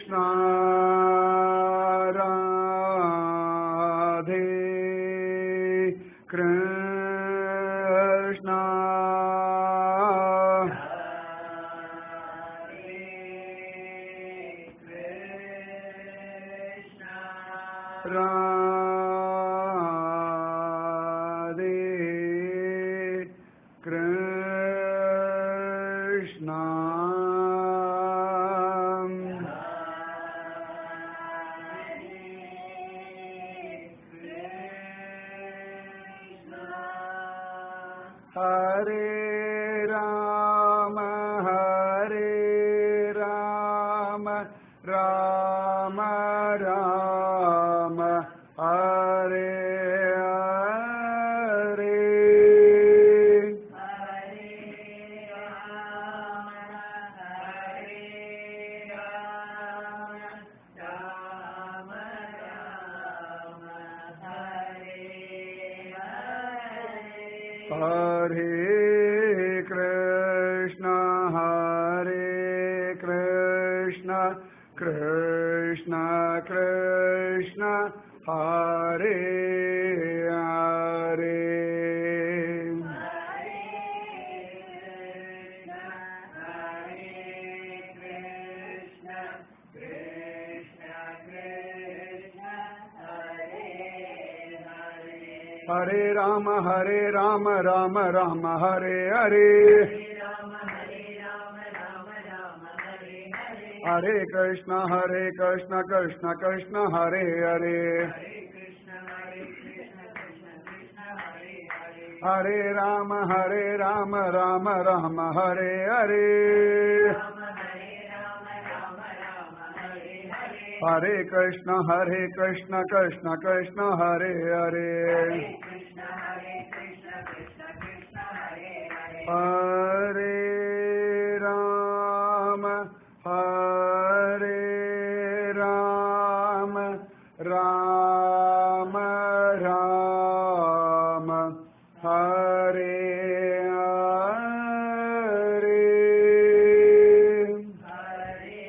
कृष्णा राधे कृष्णा राधे कृष्णा हरे राम हरे राम राम राम हरे हरे हरे कृष्ण हरे कृष्ण कृष्ण कृष्ण हरे हरे हरे राम हरे राम राम राम हरे हरे हरे कृष्ण हरे कृष्ण कृष्ण कृष्ण हरे हरे हरे राम हरे राम राम राम हरे हरे हरे कृष्ण हरे कृष्ण कृष्ण कृष्ण हरे हरे हरे राम हरे राम राम राम हरे हरे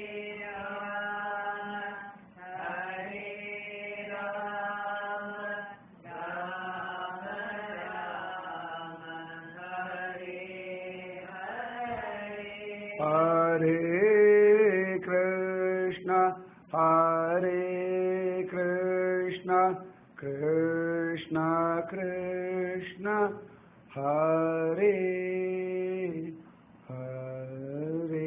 हरे कृष्ण हरे कृष्ण कृष्ण कृष्ण हरे हरे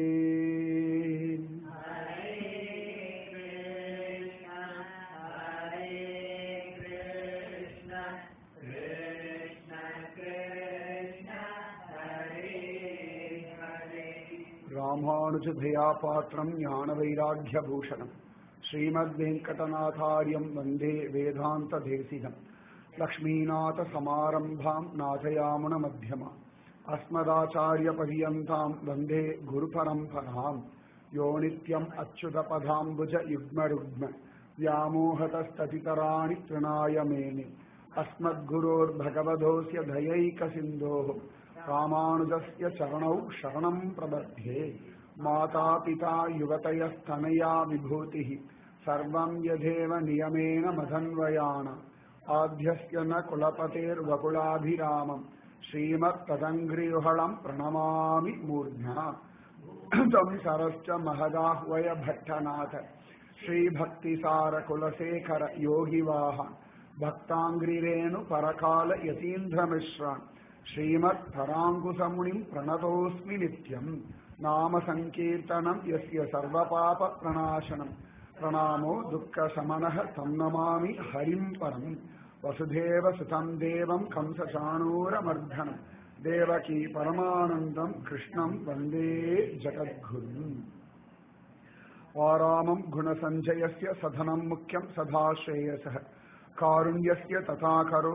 ராமானுஜதயா பாத்திரம் ஞான வைராக்கிய பூஷணம் ஸ்ரீமத் வெங்கடநாதாரியம் வந்தே வேதாந்த தேசிகம் லக்ஷ்மீநாத சமாரம்பாம் நாதயாமுன மத்தியமா அஸ்மதாச்சாரிய பரியந்தாம் வந்தே குரு பரம்பராம் யோ நித்யம் அச்சுத பதாம்புஜ யுக்ம ருக்ம व्यामोहतस्ततितराणि तृणाय मेने अस्मद्गुरोर्भगवधोऽस्य दयैकसिन्धोः रामानुजस्य चरणौ शरणम् प्रबध्ये मातापिता युवतयस्तनया विभूतिः सर्वम् यथेव नियमेन मधन्वयान आद्यस्य न कुलपतेर्वकुलाभिरामम् श्रीमत्तदङ्घ्रियुहळम् प्रणमामि मूर्ध्ना तम् सरश्च महदाह्वय भट्टनाथ श्रीभक्तिसारकुलशेखर योगिवाहन भक्ताङ्ग्रिरेणु परकाल यतीन्द्रमिश्रान् श्रीमत्पराङ्कुशमुनिम् प्रणतोऽस्मि नित्यम् नाम सङ्कीर्तनम् यस्य सर्वपापप्रणाशनम् प्रणामो दुःखशमनः तं नमामि हरिम् परम् वसुधेव सुतम् देवम् कंसचाणूरमर्धनम् देवकी परमानन्दम् कृष्णम् वन्दे जगद्गुरुम् वारामम् गुणसञ्जयस्य सधनम् मुख्यम् सदा श्रेयसः कारुण्यस्य तथा करो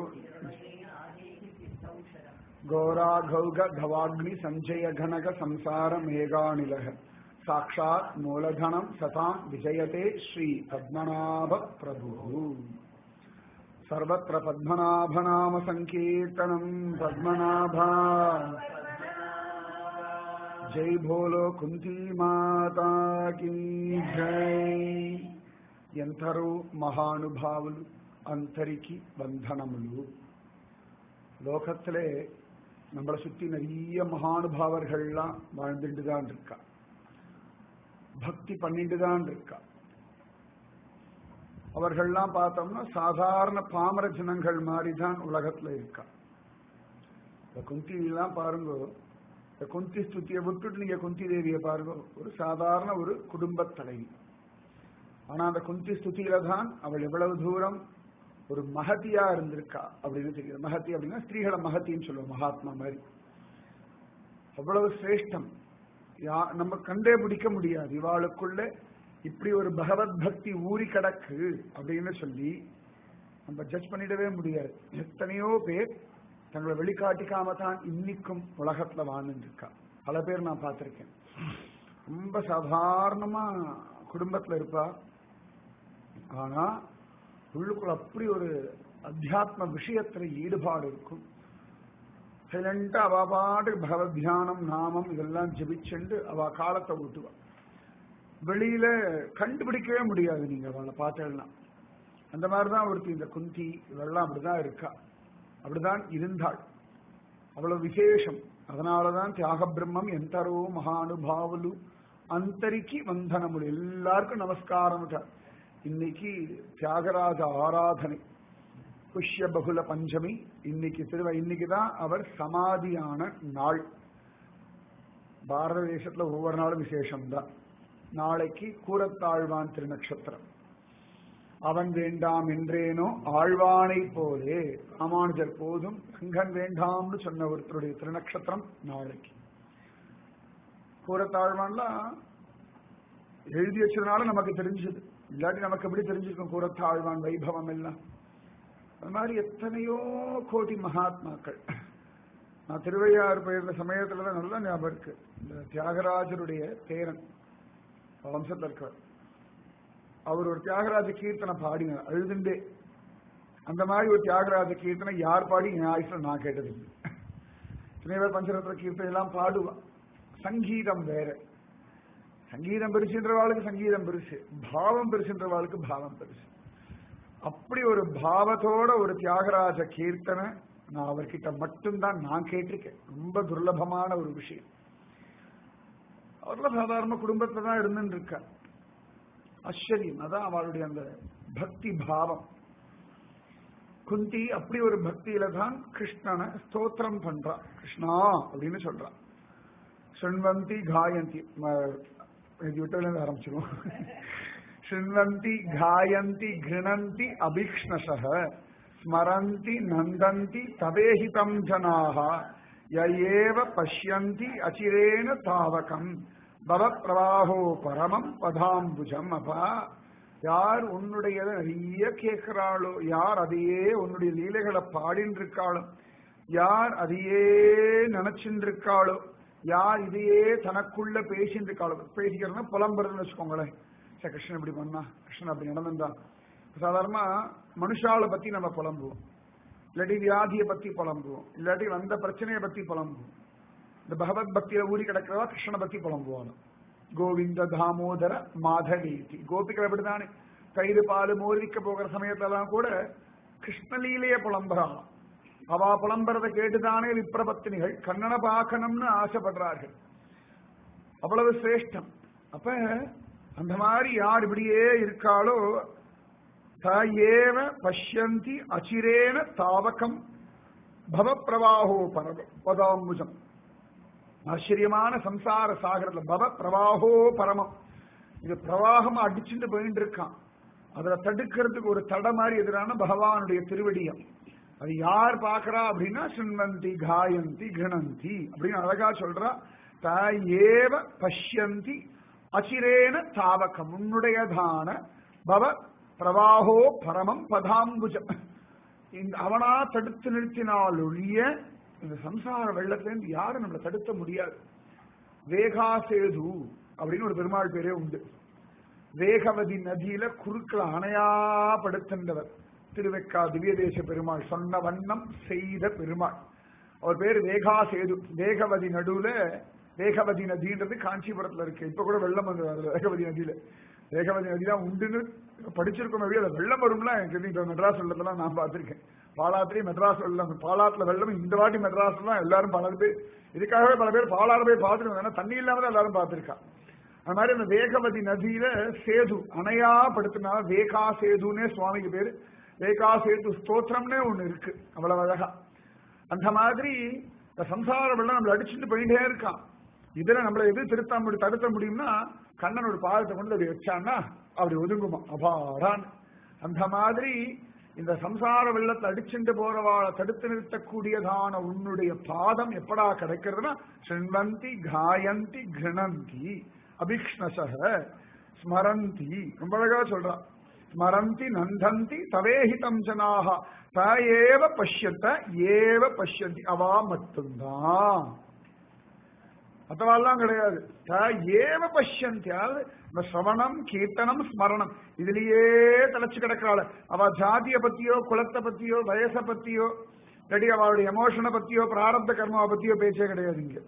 घोराघौघवाग्नि सञ्जय घनक संसार मेघानिलः साक्षात् मूलधनम् सताम् विजयते श्री पद्मनाभ प्रभुः सर्वत्र पद्मनाभनाम सङ्कीर्तनम् पद्मनाभा జై భోలో కుంతి మాతాకి జై ఎందరో మహానుభావులు அந்தரிக்கு பந்தனமுலு லோகத்திலே நம்மளை சுத்தி நிறைய மகானுபாவர்கள்லாம் வாழ்ந்துட்டு தான் இருக்கா பக்தி பண்ணிட்டு தான் இருக்கா அவர்கள்லாம் பார்த்தோம்னா சாதாரண பாமர ஜனங்கள் மாதிரி தான் உலகத்துல இருக்கா இந்த குந்தி எல்லாம் பாருங்க இந்த குந்தி ஸ்துதியை விட்டுட்டு நீங்க குந்தி தேவியை பாருங்க ஒரு சாதாரண ஒரு குடும்ப தலைவி ஆனா அந்த குந்தி ஸ்துதியில தான் அவள் எவ்வளவு தூரம் ஒரு மகதியா இருந்திருக்கா அப்படின்னு தெரியுது மகதி அப்படின்னா ஸ்திரீகளை மகத்தின்னு சொல்லுவோம் மகாத்மா மாதிரி அவ்வளவு சிரேஷ்டம் யா நம்ம கண்டே பிடிக்க முடியாது இவாளுக்குள்ள இப்படி ஒரு பகவத் பக்தி ஊறி கிடக்கு அப்படின்னு சொல்லி நம்ம ஜட்ஜ் பண்ணிடவே முடியாது எத்தனையோ பேர் தங்களை வெளிக்காட்டிக்காம தான் இன்னைக்கும் உலகத்துல வாழ்ந்துட்டு இருக்கா பல பேர் நான் பார்த்திருக்கேன் ரொம்ப சாதாரணமா குடும்பத்துல இருப்பா ஆனா உள்ளுக்குள்ள அப்படி ஒரு அத்தியாத்ம விஷயத்துல ஈடுபாடு இருக்கும் சைலண்டா அவ பாட்டுக்கு பகவத் தியானம் நாமம் இதெல்லாம் ஜபிச்சுண்டு அவ காலத்தை ஊட்டுவா வெளியில கண்டுபிடிக்கவே முடியாது நீங்க அவளை பார்த்தேன்னா அந்த மாதிரிதான் ஒருத்தி இந்த குந்தி இவெல்லாம் அப்படிதான் இருக்கா அப்படிதான் இருந்தாள் அவ்வளவு விசேஷம் அதனாலதான் தியாக பிரம்மம் எந்தரோ மகானுபாவலு அந்தரிக்கு வந்தனமுடு எல்லாருக்கும் நமஸ்காரம் இன்னைக்கு தியாகராஜ ஆராதனை புஷ்ய பகுல பஞ்சமி இன்னைக்கு திருவ இன்னைக்கு தான் அவர் சமாதியான நாள் பாரத தேசத்துல ஒவ்வொரு நாளும் விசேஷம்தான் நாளைக்கு கூரத்தாழ்வான் திருநக்ஷத்திரம் அவன் வேண்டாம் என்றேனோ ஆழ்வானை போலே ராமானுஜர் போதும் ரங்கன் வேண்டாம்னு சொன்ன ஒருத்தருடைய திருநக்ஷத்திரம் நாளைக்கு கூரத்தாழ்வான்லாம் எழுதி வச்சதுனால நமக்கு தெரிஞ்சது இல்லாட்டி நமக்கு எப்படி தெரிஞ்சிருக்கும் கூரத்தாழ்வான் வைபவம் எல்லாம் அது மாதிரி எத்தனையோ கோடி மகாத்மாக்கள் நான் திருவையாறு போயிருந்த சமயத்துல தான் நல்லா ஞாபகம் இருக்கு இந்த தியாகராஜருடைய பேரன் வம்சத்தில் இருக்கிறார் அவர் ஒரு தியாகராஜ கீர்த்தனை பாடினார் அழுதுண்டே அந்த மாதிரி ஒரு தியாகராஜ கீர்த்தனை யார் பாடி என் ஆயுசுல நான் கேட்டது இல்லை துணைவர் பஞ்சரத்ன கீர்த்தனை எல்லாம் பாடுவான் சங்கீதம் வேற சங்கீதம் பெருசுன்றவாளுக்கு சங்கீதம் பெருசு பாவம் பெருசுன்றவாளுக்கு பாவம் பெருசு அப்படி ஒரு பாவத்தோட ஒரு தியாகராஜ கீர்த்தனை நான் அவர்கிட்ட மட்டும்தான் நான் கேட்டிருக்கேன் ரொம்ப துர்லபமான ஒரு விஷயம் அவர்ல சாதாரண குடும்பத்துல தான் இருந்துட்டு இருக்க ஆச்சரியம் அதான் அவளுடைய அந்த பக்தி பாவம் குந்தி அப்படி ஒரு பக்தியில தான் கிருஷ்ணனை ஸ்தோத்திரம் பண்றா கிருஷ்ணா அப்படின்னு சொல்றா சுண்வந்தி காயந்தி இது விட்டு ஆரம்பிச்சிருவோம் शृण्वन्ति घायन्ति घृणन्ति अभीक्ष्णशः स्मरन्ति नन्दन्ति तवेहितं जनाः य एव पश्यन्ति अचिरेण तावकम् பவப்பிரவாகோ பரமம் பதாம்புஜம் அப்பா யார் உன்னுடையதை நிறைய கேட்கிறாளோ யார் அதையே உன்னுடைய லீலைகளை பாடின்னு இருக்காளோ யார் அதையே நினைச்சுட்டு இருக்காளோ யார் இதையே தனக்குள்ள பேசிட்டு இருக்காளோ பேசிக்கிறதுனா புலம்புறதுன்னு வச்சுக்கோங்களேன் சே கிருஷ்ணன் இப்படி பண்ணா கிருஷ்ணன் அப்படி நடந்திருந்தா சாதாரணமா மனுஷால பத்தி நம்ம புலம்புவோம் இல்லாட்டி வியாதியை பத்தி புலம்புவோம் இல்லாட்டி வந்த பிரச்சனையை பத்தி புலம்புவோம் இந்த பகவத் பக்தியில ஊறி கிடக்கிறவா கிருஷ்ணனை பத்தி புலம்புவாங்க கோவிந்த தாமோதர மாதவீதி கோபிகள் அப்படித்தானே தயிர் பால் மோதிக்க போகிற சமயத்தெல்லாம் கூட கிருஷ்ணலீலைய புலம்புறான் அவா புலம்புறதை கேட்டுதானே விப்ரபத்தினிகள் கண்ணனை பார்க்கணும்னு ஆசைப்படுறார்கள் அவ்வளவு சிரேஷ்டம் அப்ப அந்த மாதிரி யார் இப்படியே இருக்காளோ ஏவ பஷ்யந்தி அச்சிரேன தாவகம் பவப்பிரவாகோ பரவ பதாம்புஜம் ஆச்சரியமான சம்சார சாகரத்துல பவ பிரவாகோ பரமம் இது பிரவாகமா அடிச்சுட்டு போயிட்டு இருக்கான் அதுல தடுக்கிறதுக்கு ஒரு தடை மாதிரி எதிரான பகவானுடைய திருவடியம் அது யார் பாக்குறா அப்படின்னா சுண்வந்தி காயந்தி கிணந்தி அப்படின்னு அழகா சொல்றா ஏவ பஷ்யந்தி அச்சிரேன தாவகம் உன்னுடையதான பவ பிரவாகோ பரமம் பதாம்புஜம் இந்த அவனா தடுத்து நிறுத்தினால் ஒழிய இந்த சம்சார வெள்ளத்திலிருந்து யாரும் நம்மளை தடுக்க முடியாது வேகாசேது அப்படின்னு ஒரு பெருமாள் பேரே உண்டு வேகவதி நதியில குறுக்கள் அணையா படுத்தின்றவர் திருவெக்கா திவ்யதேச பெருமாள் சொன்ன வண்ணம் செய்த பெருமாள் அவர் பேர் வேகாசேது வேகவதி நடுவுல வேகவதி நதின்றது காஞ்சிபுரத்துல இருக்கு இப்ப கூட வெள்ளம் வந்து வருது வேகவதி நதியில வேகவதி நதி தான் உண்டுன்னு படிச்சிருக்கோம் எப்படி அது வெள்ளம் வரும்லாம் எனக்கு தெரியும். இப்ப மெட்ராஸ் வெள்ளத்தெல்லாம் நான் பார்த்திருக்கேன் பாலாத்திரி மெட்ராஸ் வெள்ளம் பாலாத்துல வெள்ளம் இந்த வாட்டி மெட்ராஸ் தான் எல்லாரும் பல பேர் இதுக்காகவே பல பேர் பாலாறு போய் பார்த்துருக்காங்க ஏன்னா தண்ணி இல்லாம தான் எல்லாரும் பார்த்திருக்கா அது மாதிரி அந்த வேகவதி நதியில சேது அணையா படுத்தினா வேகா சேதுன்னே சுவாமிக்கு பேரு வேகா சேது ஸ்தோத்திரம்னே ஒண்ணு இருக்கு அவ்வளவு அழகா அந்த மாதிரி இந்த சம்சார வெள்ளம் நம்மள அடிச்சுட்டு போயிட்டே இருக்கான் இதுல நம்மள எது திருத்த முடியும் தடுத்த முடியும்னா கண்ணனோட பாதத்தை கொண்டு அப்படி வச்சான்னா அப்படி ஒதுங்குமா அபாடான் அந்த மாதிரி இந்த சம்சார வெள்ளத்தை அடிச்சுட்டு போறவாளை தடுத்து நிறுத்தக்கூடியதான உன்னுடைய பாதம் எப்படா கிடைக்கிறதுனா சிண்வந்தி காயந்தி கிருணந்தி அபிக்ஷ்ணசக ஸ்மரந்தி ரொம்ப அழகா சொல்றா ஸ்மரந்தி நந்தந்தி தவேஹிதம் ஜனாக த ஏவ பஷ்யத்த ஏவ பஷ்யந்தி அவா மட்டும்தான் மற்றவாள்லாம் கிடையாது த ஏவ பஷ்யந்தி அதாவது இந்த சிரவணம் கீர்த்தனம் ஸ்மரணம் இதுலயே தலைச்சு கிடக்கிறாள் அவ ஜாதிய பத்தியோ குலத்தை பத்தியோ வயசை பத்தியோ இல்லாட்டி அவளுடைய எமோஷனை பத்தியோ பிராரப்த கர்மாவை பத்தியோ பேச்சே கிடையாது இங்க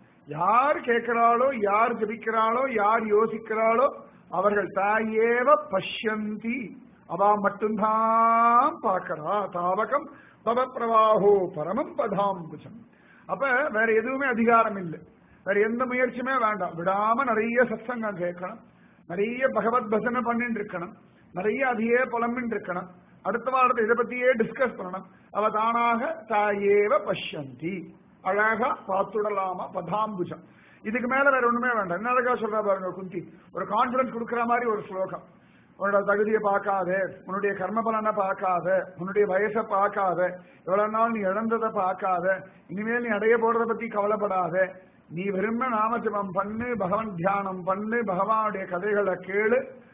யார் கேட்கிறாளோ யார் ஜபிக்கிறாளோ யார் யோசிக்கிறாளோ அவர்கள் தாயேவ பஷ்யந்தி அவ மட்டும்தான் பார்க்கிறா தாவகம் பவ பிரவாகோ பரமம் பதாம்புஜம் அப்ப வேற எதுவுமே அதிகாரம் இல்லை வேற எந்த முயற்சியுமே வேண்டாம் விடாம நிறைய சத்சங்கம் கேட்கணும் நிறைய பகவத் பஜனை பண்ணிட்டு இருக்கணும் நிறைய அதையே புலம்பின்னு இருக்கணும் அடுத்த வாரத்தை இதை பத்தியே டிஸ்கஸ் பண்ணணும் அவ தானாக தாயேவ பஷ்யந்தி அழகா பார்த்துடலாமா பதாம்புஜம் இதுக்கு மேல வேற ஒண்ணுமே வேண்டாம் என்ன அழகா சொல்றா பாருங்க குந்தி ஒரு கான்பிடன்ஸ் கொடுக்குற மாதிரி ஒரு ஸ்லோகம் உன்னோட தகுதியை பார்க்காத உன்னுடைய கர்ம பலனை பார்க்காத உன்னுடைய வயசை பார்க்காத எவ்வளவு நாள் நீ இழந்ததை பார்க்காத இனிமேல் நீ அடைய போறத பத்தி கவலைப்படாத நீ விரும்ப நாமஜபம் பண்ணு பகவன் தியானம் பண்ணு பகவானுடைய கதைகளை கேளு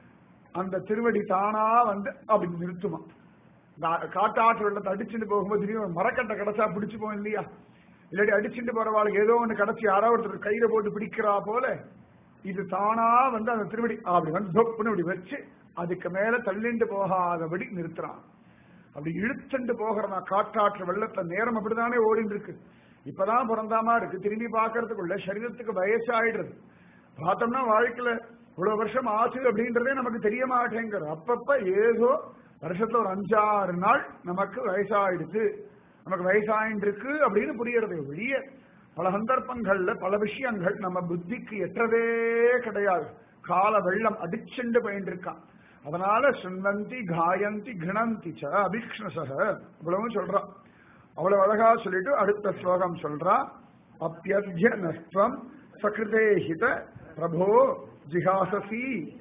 அந்த திருவடி தானா வந்து அப்படி நிறுத்துமா கா- காட்டாற்று வெள்ளத்தை அடிச்சுட்டு போகும்போது திடீர்னு ஒரு மரக்கட்டை கிடைச்சா பிடிச்சு போகும் இல்லையா இல்லாட்டி அடிச்சுட்டு போறவாளுக்கு ஏதோ ஒண்ணு கிடைச்சி யாரோ ஒருத்தர் கையில போட்டு பிடிக்கிறா போல இது தானா வந்து அந்த திருவடி அப்படி வந்து தொப்புன்னு இப்படி வச்சு அதுக்கு மேல தள்ளிண்டு போகாதபடி நிறுத்துறான் அப்படி இழுத்துண்டு போகிறனா காட்டாற்று வெள்ளத்துல நேரம் அப்படிதானே ஓடிட்டு இருக்கு இப்பதான் பிறந்தாமா இருக்கு திரும்பி பார்க்கறதுக்குள்ள சரீரத்துக்கு வயசாயிடுறது பார்த்தோம்னா வாழ்க்கையில இவ்வளவு வருஷம் ஆச்சு அப்படின்றதே நமக்கு தெரிய மாட்டேங்கிற அப்பப்ப ஏதோ வருஷத்துல ஒரு அஞ்சாறு நாள் நமக்கு வயசாயிடுச்சு நமக்கு வயசாயின்னு இருக்கு அப்படின்னு புரியறது ஒழிய பல சந்தர்ப்பங்கள்ல பல விஷயங்கள் நம்ம புத்திக்கு எட்டதே கிடையாது கால வெள்ளம் அடிச்சுண்டு போயிட்டு இருக்கான் அதனால சுண்ணந்தி காயந்தி கிணந்தி ச அபிக்ஷ்ணசக இவ்வளவும் சொல்றான் அவ்வளவு அழகா சொல்லிட்டு அடுத்த ஸ்லோகம் சொல்றா அப்பியத்ய நஸ்துவம் சகிருதே ஹித பிரபோ ஜிஹாசசி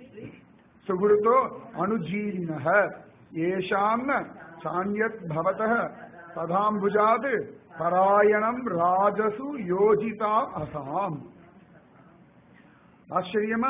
சுகுருதோ அனுஜீவினः ஏஷாம் சான்யத் பவதः ததாம்புஜாத் பராயணம் ராஜசு யோஜிதாம் அசாம் ஆச்சரியமா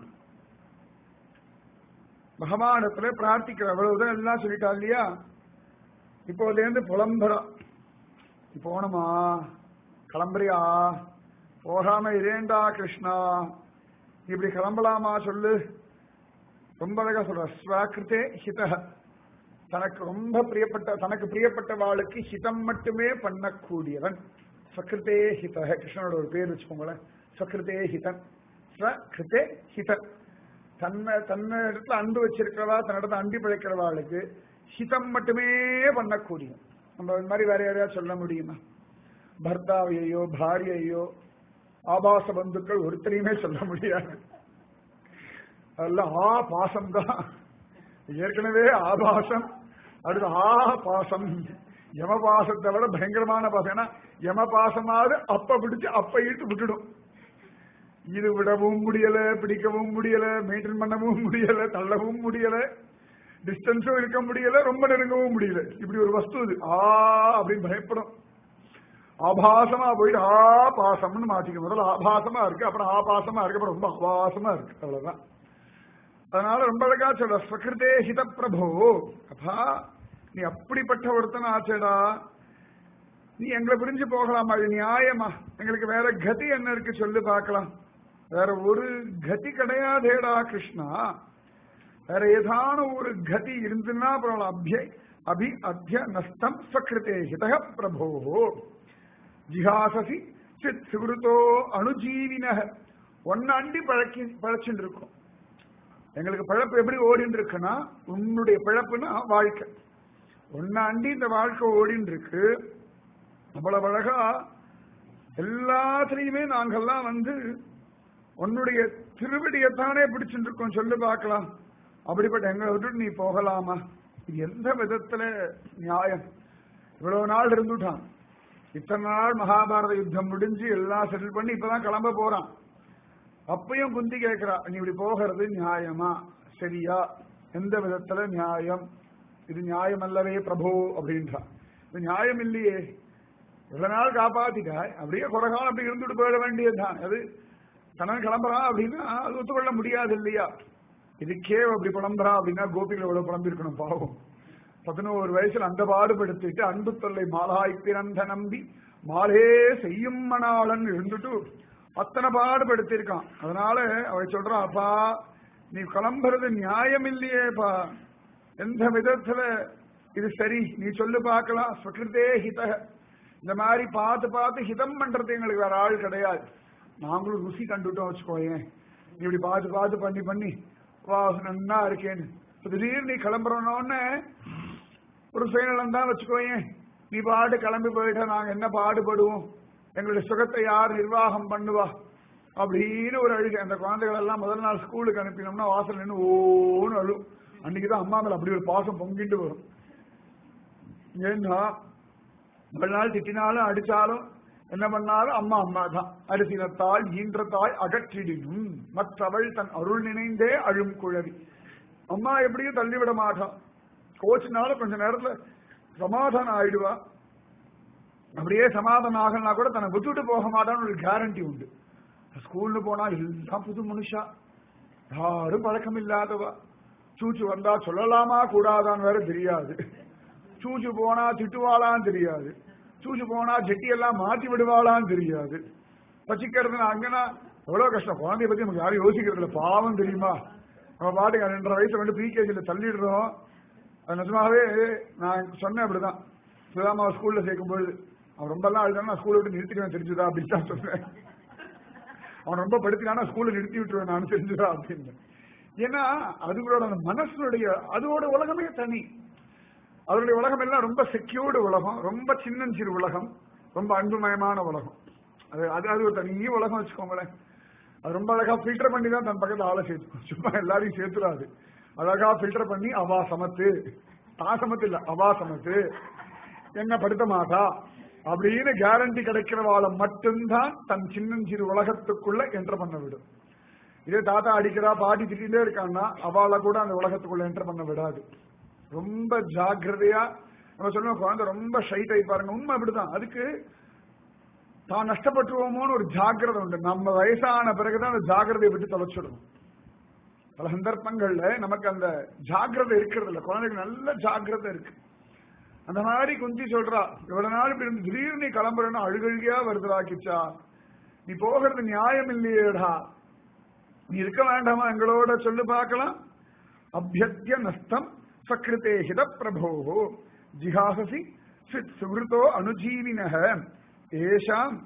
பகவானத்துல பிரார்த்திக்கிற அவ்வளவுதான் எல்லாம் சொல்லிட்டா இல்லையா இப்போதுல இருந்து புலம்புறா நீ போகணுமா கிளம்புறியா போகாம இரேண்டா கிருஷ்ணா நீ இப்படி கிளம்பலாமா சொல்லு ரொம்ப அழகா சொல்ற ஸ்வாக்கிருத்தே ஹித தனக்கு ரொம்ப பிரியப்பட்ட தனக்கு பிரியப்பட்ட வாளுக்கு ஹிதம் மட்டுமே பண்ணக்கூடியவன் சக்கிருத்தே ஹித கிருஷ்ணனோட ஒரு பேர் வச்சுக்கோங்களேன் சக்கிருத்தே ஹிதன் ஸ்வகிருத்தே ஹிதன் தன்னை தன்னை இடத்துல அன்பு வச்சிருக்கிறவா தன்னிடத்துல அண்டி பிழைக்கிறவாளுக்கு ஹிதம் மட்டுமே பண்ணக்கூடியவன் நம்ம இந்த மாதிரி வேற யாரையா சொல்ல முடியுமா பர்த்தாவையோ பாரியையோ ஆபாச பந்துக்கள் ஒருத்தரையுமே சொல்ல முடியாது அதெல்லாம் ஆ பாசம் தான் ஏற்கனவே ஆபாசம் அடுத்து ஆ பாசம் யம பாசத்தை விட பயங்கரமான பாசம் ஏன்னா யம பாசமாவது அப்ப பிடிச்சு அப்ப இழுத்து விட்டுடும் இது விடவும் முடியல பிடிக்கவும் முடியல மெயின்டைன் பண்ணவும் முடியல தள்ளவும் முடியல டிஸ்டன்ஸும் இருக்க முடியல ரொம்ப நெருங்கவும் முடியல இப்படி ஒரு வஸ்து இது ஆ அப்படின்னு பயப்படும் ஆபாசமா போயிட்டு ஆ பாசம்னு மாத்திக்க முதல்ல ஆபாசமா இருக்கு அப்புறம் ஆபாசமா இருக்கு அப்புறம் ரொம்ப ஆபாசமா இருக்கு அவ்வளவுதான் அதனால ரொம்ப அழகா சொல்ற ஸ்வகிருதே ஹித பிரபோ அப்பா நீ அப்படிப்பட்ட ஒருத்தன் ஆச்சேடா நீ எங்களை பிரிஞ்சு போகலாமா இது நியாயமா எங்களுக்கு வேற கதி என்ன இருக்கு சொல்லு பார்க்கலாம் வேற ஒரு கதி கிடையாதேடா கிருஷ்ணா வேற ஏதான ஒரு கதி இருந்துன்னா அப்புறம் அபிய அபி அத்திய நஷ்டம் சக்கிருத்தே ஹிதக பிரபோ ஜிஹாசசி சித் சுகிருத்தோ அணுஜீவின ஒன்னு அண்டி பழக்கி பழச்சுட்டு இருக்கும் எங்களுக்கு பிழப்பு எப்படி ஓடின்னு இருக்குன்னா உன்னுடைய பிழப்புனா வாழ்க்கை ஒன்னு அண்டி இந்த வாழ்க்கை ஓடின்னு இருக்கு அவ்வளவு அழகா எல்லாத்துலயுமே நாங்கெல்லாம் வந்து உன்னுடைய திருவடியைத்தானே பிடிச்சுட்டு இருக்கோம் சொல்லு பார்க்கலாம் அப்படிப்பட்ட எங்களை விட்டுட்டு நீ போகலாமா இது எந்த விதத்துல நியாயம் இவ்வளவு நாள் இருந்துட்டான் இத்தனை நாள் மகாபாரத யுத்தம் முடிஞ்சு எல்லாம் செட்டில் பண்ணி இப்பதான் கிளம்ப போறான் அப்பயும் குந்தி கேட்கிறா நீ இப்படி போகிறது நியாயமா சரியா எந்த விதத்துல நியாயம் இது நியாயம் அல்லவே பிரபு அப்படின்றா இது நியாயம் இல்லையே இவ்வளவு நாள் காப்பாத்திட்டாய் அப்படியே குறைகாலம் அப்படி இருந்துட்டு போயிட வேண்டியதுதான் அது கணவன் கிளம்புறான் அப்படின்னா அது ஒத்துக்கொள்ள முடியாது இல்லையா இதுக்கே அப்படி புலம்புறா அப்படின்னா கோபிகள் எவ்வளவு புலம்பிருக்கணும் பாவம் பதினோரு வயசுல அந்த பாடுபடுத்திட்டு அன்பு தொல்லை மாலாய் பிறந்த நம்பி மாலே செய்யும் மணாளன் இருந்துட்டு அத்தனை பாடுபடுத்திருக்கான் அதனால அவள் சொல்றான் அப்பா நீ கிளம்புறது நியாயம் இல்லையேப்பா எந்த விதத்துல இது சரி நீ சொல்லு பார்க்கலாம் சுகிருதே ஹித இந்த மாதிரி பார்த்து பார்த்து ஹிதம் பண்றது எங்களுக்கு வேற ஆள் கிடையாது நாங்களும் ருசி கண்டுட்டோம் வச்சுக்கோயேன் நீ இப்படி பார்த்து பார்த்து பண்ணி பண்ணி வா நன்னா இருக்கேன்னு இப்ப திடீர்னு நீ கிளம்புறோன்னு ஒரு சுயநலம் தான் வச்சுக்கோயேன் நீ பாடு கிளம்பி போயிட்டா நாங்க என்ன பாடுபடுவோம் எங்களுடைய சுகத்தை யார் நிர்வாகம் பண்ணுவா அப்படின்னு ஒரு அழுகை அந்த குழந்தைகள் எல்லாம் முதல் நாள் ஸ்கூலுக்கு அனுப்பினோம்னா வாசல் நின்று ஓன்னு அழும் அன்னைக்குதான் அம்மா மேல அப்படி ஒரு பாசம் பொங்கிட்டு வரும் ஏன்னா முதல் நாள் திட்டினாலும் அடிச்சாலும் என்ன பண்ணாலும் அம்மா அம்மா தான் அரிசினத்தால் ஈன்ற தாய் அகற்றிடினும் மற்றவள் தன் அருள் நினைந்தே அழும் குழவி அம்மா எப்படியும் தள்ளிவிட மாட்டான் கோச்சினாலும் கொஞ்ச நேரத்துல சமாதானம் ஆயிடுவா அப்படியே சமாதானம் ஆகலனா கூட தன்னை விட்டுட்டு போக மாட்டான்னு ஒரு கேரண்டி உண்டு ஸ்கூல்னு போனா எல்லாம் புது மனுஷா யாரும் பழக்கம் இல்லாதவா சூச்சு வந்தா சொல்லலாமா கூடாதான்னு வேற தெரியாது சூச்சு போனா திட்டுவாளான்னு தெரியாது சூச்சு போனா ஜெட்டி எல்லாம் மாத்தி விடுவாளான்னு தெரியாது பச்சிக்கிறது அங்கன்னா எவ்வளவு கஷ்டம் குழந்தைய பத்தி நமக்கு யாரும் யோசிக்கிறது இல்ல பாவம் தெரியுமா நம்ம பாட்டுக்கு ரெண்டரை வயசுல வந்து ப்ரீகேஜில தள்ளிடுறோம் அது நிஜமாவே நான் சொன்னேன் அப்படிதான் சுதாமா ஸ்கூல்ல சேர்க்கும் பொழுது அவன் ரொம்ப எல்லாம் அழுதானா நான் ஸ்கூலை விட்டு நிறுத்திடுவேன் தெரிஞ்சுதா அப்படின்னு தான் சொன்னேன் அவன் ரொம்ப படுத்தினானா ஸ்கூல்ல நிறுத்தி விட்டுருவேன் நான் தெரிஞ்சுதா அப்படின்னு ஏன்னா அதுகளோட அந்த மனசுடைய அதோட உலகமே தனி அவருடைய உலகம் எல்லாம் ரொம்ப செக்யூர்டு உலகம் ரொம்ப சின்னஞ்சிறு உலகம் ரொம்ப அன்புமயமான உலகம் அது அது அது ஒரு தனி உலகம் வச்சுக்கோங்களேன் அது ரொம்ப அழகா ஃபில்டர் பண்ணி தான் தன் பக்கத்துல ஆளை சேர்த்துக்கும் சும்மா எல்லாரையும் சேர்த்துடாது அழகா ஃபில்டர் பண்ணி அவா சமத்து தான் சமத்து இல்ல அவா சமத்து என்ன படுத்த மாட்டா அப்படின்னு கேரண்டி கிடைக்கிறவாளை மட்டும்தான் தன் சின்னஞ்சிறு உலகத்துக்குள்ள என்டர் பண்ண விடும் இதே தாத்தா அடிக்கிறா பாட்டி திட்டிகிட்டே இருக்கான்னா அவளை கூட அந்த உலகத்துக்குள்ள என்டர் பண்ண விடாது ரொம்ப ஜாக்கிரதையா நம்ம சொல்லுவோம் குழந்தை ரொம்ப ஷை டைப் பாருங்க உண்மை அப்படிதான் அதுக்கு தான் நஷ்டப்பட்டுருவோமோன்னு ஒரு ஜாக்கிரதை உண்டு நம்ம வயசான பிறகுதான் அந்த ஜாக்கிரதையை விட்டு தொலைச்சிடணும் பல சந்தர்ப்பங்கள்ல நமக்கு அந்த ஜாக்கிரதை இருக்கிறது இல்ல குழந்தைக்கு நல்ல ஜாக்கிரதை இருக்கு அந்த மாதிரி குந்தி சொல்றா இவ்வளவு நாள் இப்படி இருந்து திடீர்னு நீ கிளம்புறன்னு அழுகழுகியா வருதுடா கிச்சா நீ போகிறது நியாயம் இல்லையேடா நீ இருக்க வேண்டாமா எங்களோட சொல்லு பார்க்கலாம் அபியத்திய நஸ்தம் சக்ருதே ஹித பிரபோ ஜிஹாசசி சித் சுகிருத்தோ அனுஜீவினக ஏஷாம்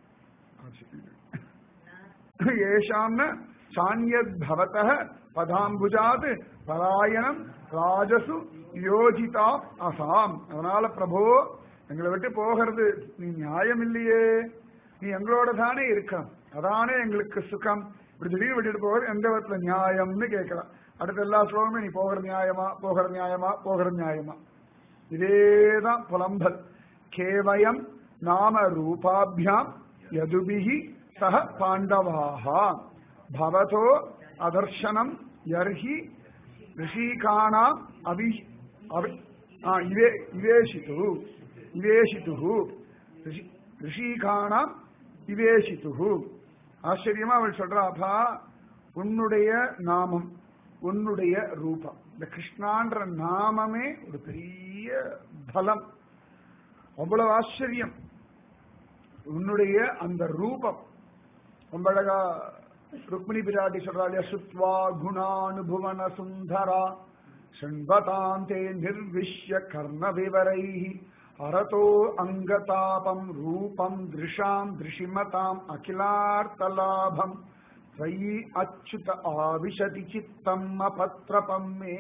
ஏஷாம் ந சான்யத் பவதः பதாம்புஜாத் பராயணம் ராஜசு யோஜிதா அசாம் அதனால பிரபோ எங்களை விட்டு போகிறது நீ நியாயம் இல்லையே நீ எங்களோட தானே இருக்கணும் அதானே எங்களுக்கு சுகம் இப்படி திடீர்னு விட்டுட்டு போகிறது எந்த விதத்துல நியாயம்னு கேட்கலாம் அடுத்த எல்லா ஸ்லோகமே நீ போகிற நியாயமா போகிற நியாயமா போகிற நியாயமா இதேதான் புலம்பல் கேவயம் நாம ரூபாபியாம் யதுபிஹி சக பாண்டவாஹா பவதோ அதர்ஷனம் யர்ஹி ரிஷிகானாம் அபி அபி- ஆ, இவே இவேஷித்து இவேஷித்து ரிஷிகானாம் இவேஷித்து ஆச்சரியமா அவள் சொல்றாப்பா உன்னுடைய நாமம் உன்னுடைய ரூபம் இந்த கிருஷ்ணான்ற நாமமே ஒரு பெரிய பலம் அவ்வளவு ஆச்சரியம் உன்னுடைய அந்த ரூபம் ரொம்ப அழகா ருக்மிணி பிராட்டி சொல்றாள் சுத்வா குணானுபுவன சுந்தரா ஷண்பதாந்தே நிர்விஷ்ய கர்ண விவரை அரதோ அங்கதாபம் ரூபம் திருஷாம் திருஷிமதாம் அகிலார்த்தலாபம் ஸ்வயி அச்சுத ஆவிஷதி சித்தம் அபத்ரபம் மே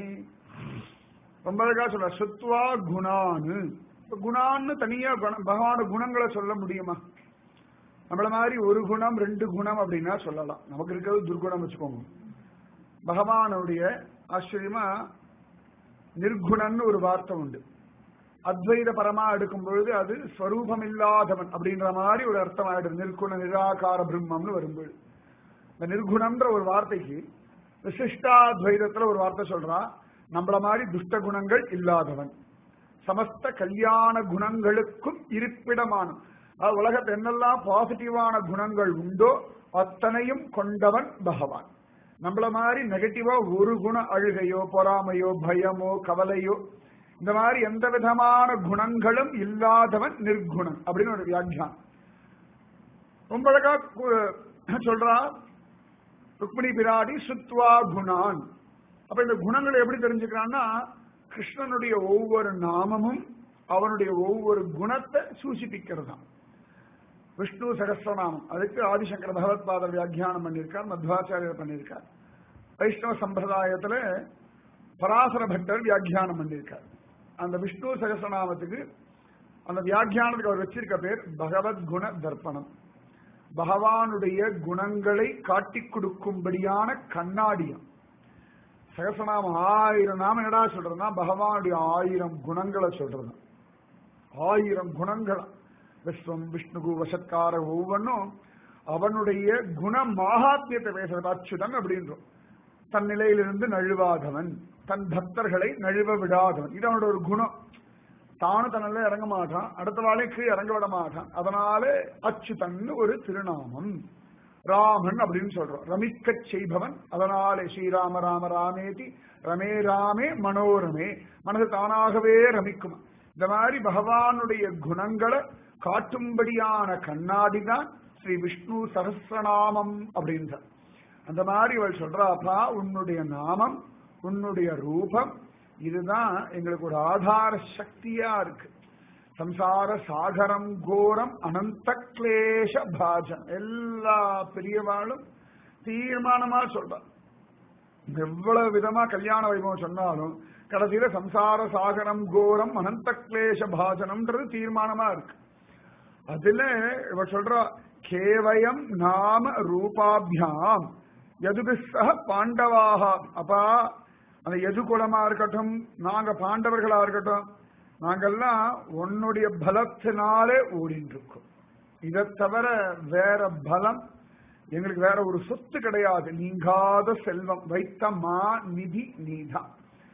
ரொம்ப அழகா சொல்ற சுத்வா குணான்னு இப்ப குணான்னு தனியா குணம் பகவான குணங்களை சொல்ல முடியுமா நம்மள மாதிரி ஒரு குணம் ரெண்டு குணம் அப்படின்னா சொல்லலாம் நமக்கு இருக்கிறது துர்குணம் வச்சுக்கோங்க பகவானுடைய ஆச்சரியமா நிர்குணன்னு ஒரு வார்த்தை உண்டு அத்வைத பரமா எடுக்கும் பொழுது அது ஸ்வரூபம் இல்லாதவன் அப்படின்ற மாதிரி ஒரு அர்த்தம் ஆயிடுது நிர்குண நிராகார பிரம்மம்னு வரும்பொழுது இந்த நிர்குணம்ன்ற ஒரு வார்த்தைக்கு விசிஷ்டாத்வைதத்துல ஒரு வார்த்தை சொல்றான் நம்மள மாதிரி துஷ்ட குணங்கள் இல்லாதவன் சமஸ்த கல்யாண குணங்களுக்கும் இருப்பிடமான அதாவது உலகத்தில் என்னெல்லாம் பாசிட்டிவான குணங்கள் உண்டோ அத்தனையும் கொண்டவன் பகவான் நம்மள மாதிரி நெகட்டிவா ஒரு குண அழுகையோ பொறாமையோ பயமோ கவலையோ இந்த மாதிரி எந்த விதமான குணங்களும் இல்லாதவன் நிர்குணன் அப்படின்னு ஒரு வியாக்கியானம் ரொம்ப அழகா கு- சொல்றா ருக்மிணி பிராடி சுத்வா குணான் அப்ப இந்த குணங்களை எப்படி தெரிஞ்சுக்கிறான்னா கிருஷ்ணனுடைய ஒவ்வொரு நாமமும் அவனுடைய ஒவ்வொரு குணத்தை சூசிப்பிக்கிறது தான் விஷ்ணு சகஸ்ரநாமம் அதுக்கு ஆதிசங்கர பகவத்பாதர் வியாக்கியானம் பண்ணியிருக்கார் மத்வாச்சாரியர் பண்ணியிருக்கார் வைஷ்ணவ சம்பிரதாயத்துல பராசர பட்டர் வியாக்கியானம் பண்ணியிருக்கார் அந்த விஷ்ணு சகஸ்ரநாமத்துக்கு அந்த வியாக்கியானத்துக்கு அவர் வச்சிருக்க பேர் பகவத் குண தர்ப்பணம் பகவானுடைய குணங்களை காட்டிக் கொடுக்கும்படியான கண்ணாடியம் சகசநாமம் ஆயிரம் நாம என்னடா சொல்றதுன்னா பகவானுடைய ஆயிரம் குணங்களை சொல்றது ஆயிரம் குணங்கள் விஸ்வம் விஷ்ணுகு வசத்கார ஒவ்வொன்றும் அவனுடைய குண மகாத்மியத்தை பேசுறது அச்சுதன் அப்படின்றோம் தன் நிலையிலிருந்து நழுவாதவன் தன் பக்தர்களை நழுவ விடாதவன் இது அவனோட ஒரு குணம் தானும் தன்னில இறங்க மாட்டான் அடுத்த வாழைக்கு இறங்க விட மாட்டான் அதனால அச்சுதன் ஒரு திருநாமம் ராமன் அப்படின்னு சொல்றோம் ரமிக்கச் செய்பவன் அதனாலே ஸ்ரீராம ராம ராமேதி ரமே ராமே மனோரமே மனது தானாகவே ரமிக்கும் இந்த மாதிரி பகவானுடைய குணங்களை காட்டும்படியான கண்ணாடி தான் ஸ்ரீ விஷ்ணு சகசிரநாமம் அப்படின்ற அந்த மாதிரி இவள் சொல்றாப்பா உன்னுடைய நாமம் உன்னுடைய ரூபம் இதுதான் எங்களுக்கு ஒரு ஆதார சக்தியா இருக்கு சம்சார சாகரம் கோரம் அனந்த கிளேஷ பாஜம் எல்லா பெரியவாளும் தீர்மானமா சொல்றான் எவ்வளவு விதமா கல்யாண வைபவம் சொன்னாலும் கடைசியில சம்சார சாகரம் கோரம் அனந்த கிளேஷ பாஜனம்ன்றது தீர்மானமா இருக்கு அதுல இவ சொல்றா கேவயம் நாம ரூபாபியாம் யதுபிஸ்ஸக பாண்டவாக அப்பா அந்த எது குலமா இருக்கட்டும் நாங்க பாண்டவர்களா இருக்கட்டும் நாங்கெல்லாம் உன்னுடைய பலத்தினாலே ஓடிட்டு இருக்கோம் இதை தவிர வேற பலம் எங்களுக்கு வேற ஒரு சொத்து கிடையாது நீங்காத செல்வம் வைத்த மா நிதி நீதான்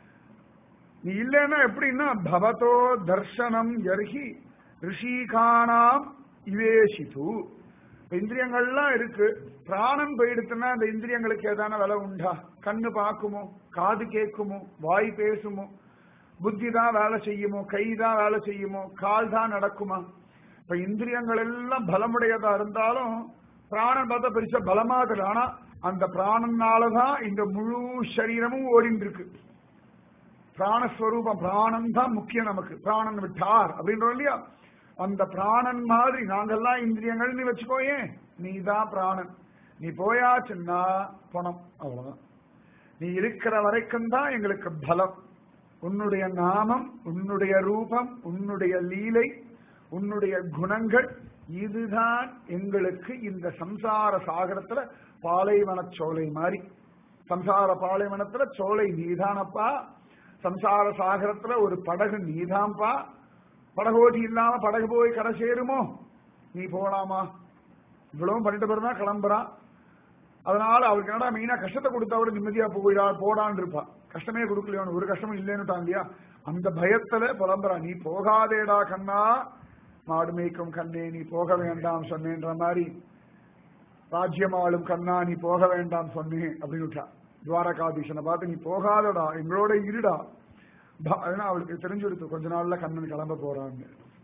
நீ இல்லைன்னா எப்படின்னா பவதோ தர்சனம் யர்ஹி ரிஷிகானாம் இவேஷிது இந்திரியங்கள்லாம் இருக்கு பிராணன் போயிடுத்துன்னா அந்த இந்திரியங்களுக்கு ஏதான விலை உண்டா கண்ணு பார்க்குமோ காது கேட்குமோ வாய் பேசுமோ புத்தி தான் வேலை செய்யுமோ கை தான் வேலை செய்யுமோ கால் தான் நடக்குமா இப்ப இந்திரியங்கள் எல்லாம் பலமுடையதா இருந்தாலும் பிராணன் பார்த்தா பெருசா பலமா இருக்கு ஆனா அந்த பிராணனாலதான் இந்த முழு சரீரமும் ஓடிட்டு இருக்கு பிராணஸ்வரூபம் பிராணன் தான் முக்கியம் நமக்கு பிராணன் விட்டார் அப்படின்றோம் இல்லையா அந்த பிராணன் மாதிரி நாங்கெல்லாம் இந்திரியங்கள் நீ வச்சுக்கோயே நீ தான் பிராணன் நீ போயாச்சுன்னா பணம் அவ்வளவுதான் நீ இருக்கிற வரைக்கும் தான் எங்களுக்கு பலம் உன்னுடைய நாமம் உன்னுடைய ரூபம் உன்னுடைய லீலை உன்னுடைய குணங்கள் இதுதான் எங்களுக்கு இந்த சம்சார சாகரத்துல பாலைவன சோலை மாதிரி சம்சார பாலைவனத்துல சோலை நீதானப்பா சம்சார சாகரத்துல ஒரு படகு நீதான்ப்பா படகோட்டி இல்லாம படகு போய் கரை சேருமோ நீ போலாமா இவ்வளவும் பண்ணிட்டு பிறந்தா கிளம்புறான் அதனால அவருக்கு என்னடா மெயினா கஷ்டத்தை கொடுத்தா நிம்மதியா போயிடா போடான்னு இருப்பா கஷ்டமே கொடுக்கலையோன்னு ஒரு கஷ்டமும் இல்லைன்னுட்டான் இல்லையா அந்த பயத்துல புலம்புறா நீ போகாதேடா கண்ணா மாடு மேய்க்கும் கண்ணே நீ போக வேண்டாம் சொன்னேன்ற மாதிரி ராஜ்யமாளும் கண்ணா நீ போக வேண்டாம் சொன்னேன் அப்படின்னு விட்டா துவாரகாதீசனை பார்த்து நீ போகாதடா எங்களோட இருடா ப- ஏன்னா அவளுக்கு தெரிஞ்சுடுத்து கொஞ்ச நாள்ல கண்ணன் கிளம்ப போறான்னு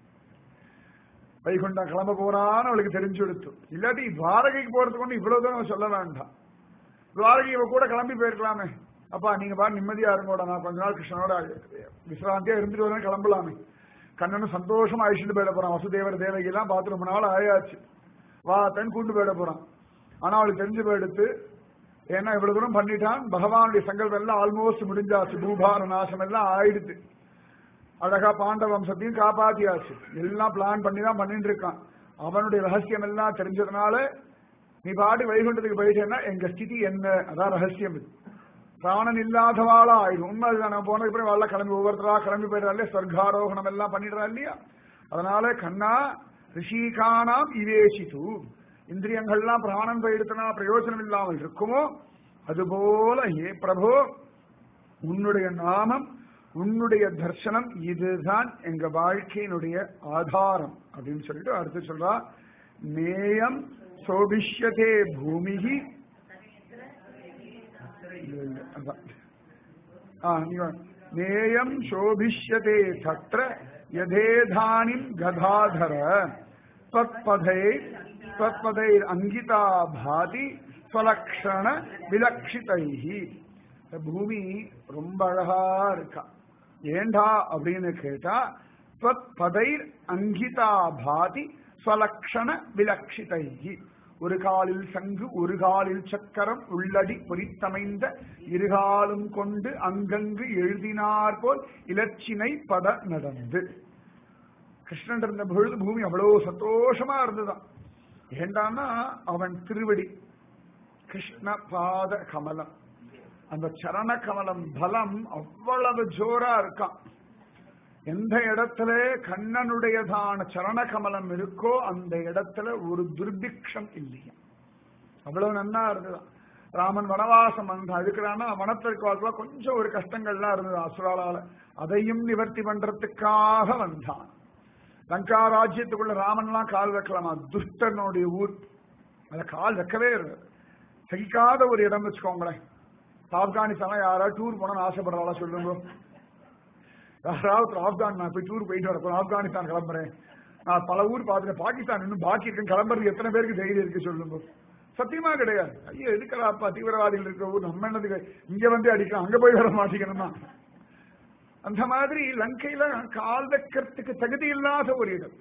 வைகுண்டம் கிளம்ப போறான்னு அவளுக்கு தெரிஞ்சுடுத்து இல்லாட்டி துவாரகைக்கு போறதுக்கு கொண்டு இவ்வளவு தூரம் சொல்ல வேண்டாம் துவாரகை இவ கூட கிளம்பி போயிருக்கலாமே அப்பா நீங்க பாரு நிம்மதியா இருங்கோட நான் கொஞ்ச நாள் கிருஷ்ணனோட விசிராந்தியா இருந்துட்டு வரேன் கிளம்பலாமே கண்ணனும் சந்தோஷமா அழிச்சுட்டு போயிட போறான் வசுதேவர் தேவகி எல்லாம் பார்த்து ரொம்ப நாள் ஆயாச்சு வா தன் கூண்டு போயிட போறான் ஆனா அவளுக்கு தெரிஞ்சு போயிடுத்து ஏன்னா இவ்வளவு தூரம் பண்ணிட்டான் பகவானுடைய சங்கல்பம் எல்லாம் ஆல்மோஸ்ட் முடிஞ்சாச்சு பூபார நாசம் எல்லாம் ஆயிடுது அழகா பாண்டவ வம்சத்தையும் காப்பாத்தியாச்சு எல்லாம் பிளான் பண்ணி தான் பண்ணிட்டு இருக்கான் அவனுடைய ரகசியம் எல்லாம் தெரிஞ்சதுனால நீ பாடி வைகுண்டத்துக்கு போயிட்டேன்னா எங்க ஸ்திதி என்ன அதான் ரகசியம் இது பிராணன் இல்லாதவாளா ஆயிடும் உண்மை அதுதான் நான் போனதுக்கு அப்புறம் வாழ கிளம்பி ஒவ்வொருத்தரா கிளம்பி போயிடுறா இல்லையா ஸ்வர்காரோகணம் எல்லாம் பண்ணிடுறா இல்லையா அதனால கண்ணா ரிஷிகானாம் இவேசித்து இந்திரியங்கள்லாம் பிராணன் போயிடுத்தனா பிரயோஜனம் இல்லாமல் இருக்குமோ அதுபோல ஏ பிரபு உன்னுடைய நாமம் உன்னுடைய தர்சனம் இதுதான் எங்க வாழ்க்கையினுடைய ஆதாரம் அப்படின்னு சொல்லிட்டு அடுத்து சொல்றா நேயம் சோபிஷ்யதே பூமிகி இல்ல, இல்ல, அதான். ஆ, நீ வா. நேயம் சோபிஷ்யதே தத்ர யதேதானிம் கதாதர தத்பதை தத்பதை அங்கிதா பாதி ஸ்வலக்ஷண விலக்ஷிதைஹி இந்த பூமி ரொம்ப அழகா இருக்கா ஏண்டா அப்படின்னு கேட்டா பதை அங்கிதா பாதி ஸ்வலக்ஷண விலக்ஷிதைஹி ஒரு காலில் சங்கு ஒரு காலில் சக்கரம் உள்ளடி பொறித்தமைந்த இருகாலும் கொண்டு அங்கங்கு எழுதினார் போல் இலச்சினை பத நடந்து கிருஷ்ணன் இருந்த பொழுது பூமி அவ்வளவு சந்தோஷமா இருந்துதான் ஏண்டான்னா அவன் திருவடி கிருஷ்ண பாத கமலம் அந்த சரண கமலம் பலம் அவ்வளவு ஜோரா இருக்கான் எந்த இடத்துல கண்ணனுடையதான சரண கமலம் இருக்கோ அந்த இடத்துல ஒரு துர்பிக்ஷம் இல்லையா அவ்வளவு நன்னா இருந்ததுதான் ராமன் வனவாசம் வந்தான் இருக்கிறான்னா வனத்திற்கு வாழ்க்கை கொஞ்சம் ஒரு கஷ்டங்கள்லாம் இருந்தது அசுராலால அதையும் நிவர்த்தி பண்றதுக்காக வந்தான் லங்கா ராஜ்யத்துக்குள்ள ராமன்லாம் கால் வைக்கலாமா துஷ்டனுடைய ஊர் அத கால் வைக்கவே இருக்கு. சகிக்காத ஒரு இடம் வச்சுக்கோங்களேன் ஆப்கானிஸ்தான் யாராவது டூர் போனோம்னு ஆசைப்படுறாளா சொல்லுங்க யாராவது ஆப்கான் நான் போய் டூர் போயிட்டு வரப்போ ஆப்கானிஸ்தான் கிளம்புறேன் நான் பல ஊர் பார்த்துட்டேன் பாகிஸ்தான் இன்னும் பாக்கி இருக்கு கிளம்புறது எத்தனை பேருக்கு தைரியம் இருக்கு சொல்லுங்க சத்தியமா கிடையாது ஐயோ எதுக்கலாப்பா தீவிரவாதிகள் இருக்க ஊர் நம்ம என்னதுக்கு இங்க வந்து அடிக்கலாம் அங்க போய் வர மாட்டேங்கணுமா அந்த மாதிரி லங்கையில கால் வைக்கிறதுக்கு தகுதி இல்லாத ஒரு இடம்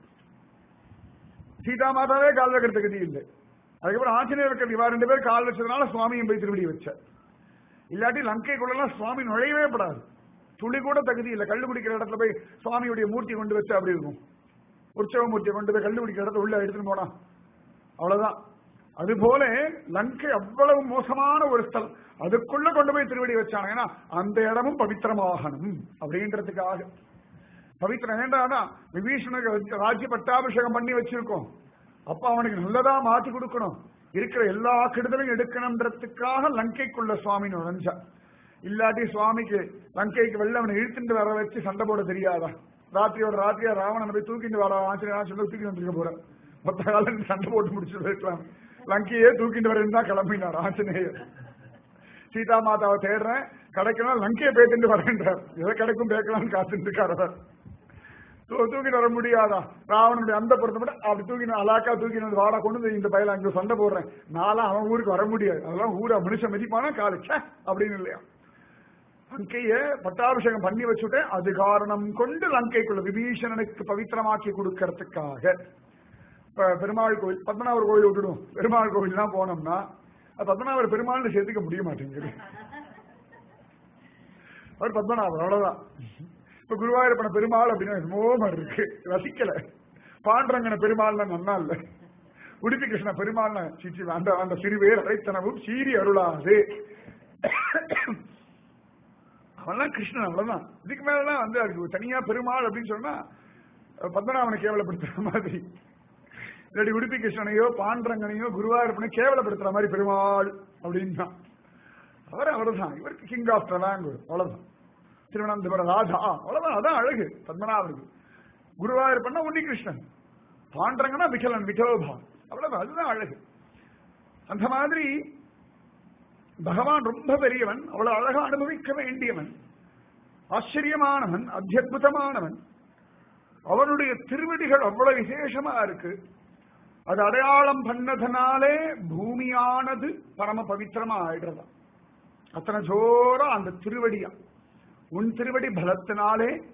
சீதா மாதாவே கால் வைக்கிற தகுதி இல்லை அதுக்கப்புறம் ஆஞ்சநேயர் வைக்கிறது இவா ரெண்டு பேர் கால் வச்சதுனால சுவாமியும் போய் திருவடி வச்சார் இல்லாட்டி லங்கைக்குள்ளெல்லாம் சுவாமி நுழையவே படாது துளி கூட தகுதி இல்லை கள்ளு குடிக்கிற இடத்துல போய் சுவாமியுடைய மூர்த்தி கொண்டு வச்சா அப்படி இருக்கும் உற்சவ மூர்த்தியை கொண்டு போய் கள்ளு குடிக்கிற இடத்துல உள்ள எடுத்துட்டு போனா அவ்வளவுதான் அதுபோல லங்கை அவ்வளவு மோசமான ஒரு ஸ்தலம் அதுக்குள்ள கொண்டு போய் திருவடி வச்சாங்க ஏன்னா அந்த இடமும் பவித்திரமாகணும் அப்படின்றதுக்காக பவித்திரம் வேண்டாம்னா விபீஷணுக்கு ராஜ்ய பட்டாபிஷேகம் பண்ணி வச்சிருக்கோம் அப்ப அவனுக்கு நல்லதா மாத்தி கொடுக்கணும் இருக்கிற எல்லா கெடுதலையும் எடுக்கணும்ன்றதுக்காக லங்கைக்குள்ள சுவாமி நுழைஞ்சா இல்லாட்டி சுவாமிக்கு லங்கைக்கு வெளில அவனை இழுத்துட்டு வர வச்சு சண்டை போட தெரியாதா ராத்திரியோட ராத்திரியா ராவணனை போய் தூக்கிட்டு வர ஆச்சரியம் சொல்லி தூக்கி வந்துருக்க போற மொத்த காலம் சண்டை போட்டு முடிச்சுட்டு இருக்கலாம் லங்கையே தூக்கிட்டு வரேன்னு தான் கிளம்பினார் ஆஞ்சநேயர் சீதா மாதாவை தேடுறேன் கிடைக்கணும் லங்கையை பேத்துட்டு வரேன்றார் எதை கிடைக்கும் பேக்கலாம்னு காத்துட்டு இருக்கார் அவர் தூ- தூக்கிட்டு வர முடியாதா ராவணனுடைய அந்த பொறுத்த மட்டும் அப்படி தூக்கின அலாக்கா தூக்கிட்டு வந்து வாடா கொண்டு வந்து இந்த பயில அங்க சண்டை போடுறேன் நாளா அவன் ஊருக்கு வர முடியாது அதெல்லாம் ஊரா மனுஷன் மிதிப்பானா காலு ச்சே அப்படின்னு இல்லையா லங்கைய பட்டாபிஷேகம் பண்ணி வச்சுட்டேன் அது காரணம் கொண்டு லங்கைக்குள்ள விபீஷணனுக்கு பவித்திரமாக்கி கொடுக்கறதுக்காக இப்ப பெருமாள் கோயில் பத்மநாபர் கோயில் விட்டுடும் பெருமாள் கோயில்லாம் போனோம்னா அது பத்மநாபர் பெருமாள்னு சேர்த்துக்க முடிய மாட்டேங்குது அவர் பத்மநாபர் அவ்வளவுதான் இப்ப குருவாயூரப்பன பெருமாள் அப்படின்னு என்னமோ மாதிரி இருக்கு ரசிக்கல பாண்டரங்கன பெருமாள்னா நன்னா இல்ல உடுப்பி கிருஷ்ண பெருமாள்னா சிச்சி அந்த அந்த சிறுவேர் அரைத்தனவும் சீரி அருளாது அவன்லாம் கிருஷ்ணன் அவ்வளவுதான் இதுக்கு மேலதான் வந்து அதுக்கு தனியா பெருமாள் அப்படின்னு சொன்னா அஹ் பத்மநாபனை கேவலப்படுத்துற மாதிரி இல்லாட்டி உடுப்பி கிருஷ்ணனையோ பாண்டரங்கனையோ குருவாயூரப்பனை கேவலப்படுத்துற மாதிரி பெருமாள் அப்படின்னா அவர் அவர்தான் இவருக்கு கிங் ஆஃப் ட்ரலாங்கூர் அவ்வளவுதான் திருவனந்தபுரம் ராஜா அவ்வளவுதான் அதான் அழகு பத்மநாபருக்கு குருவாயூரப்பன்னா உன்னிகிருஷ்ணன் பாண்டரங்கன்னா விகலன் விகலோபா அவ்வளவுதான் அதுதான் அழகு அந்த மாதிரி பகவான் ரொம்ப பெரியவன் அவ்வளவு அழகா அனுபவிக்க வேண்டியவன் ஆச்சரியமானவன் அத்தியுதமானவன் அவனுடைய திருவடிகள் அவ்வளவு விசேஷமா இருக்கு அது அடையாளம் பண்ணதுனாலே பூமியானது பரம பவித்திரமா ஆயிடுறதா அத்தனை ஜோரா அந்த திருவடியா உன் திருவடி பலத்தினாலே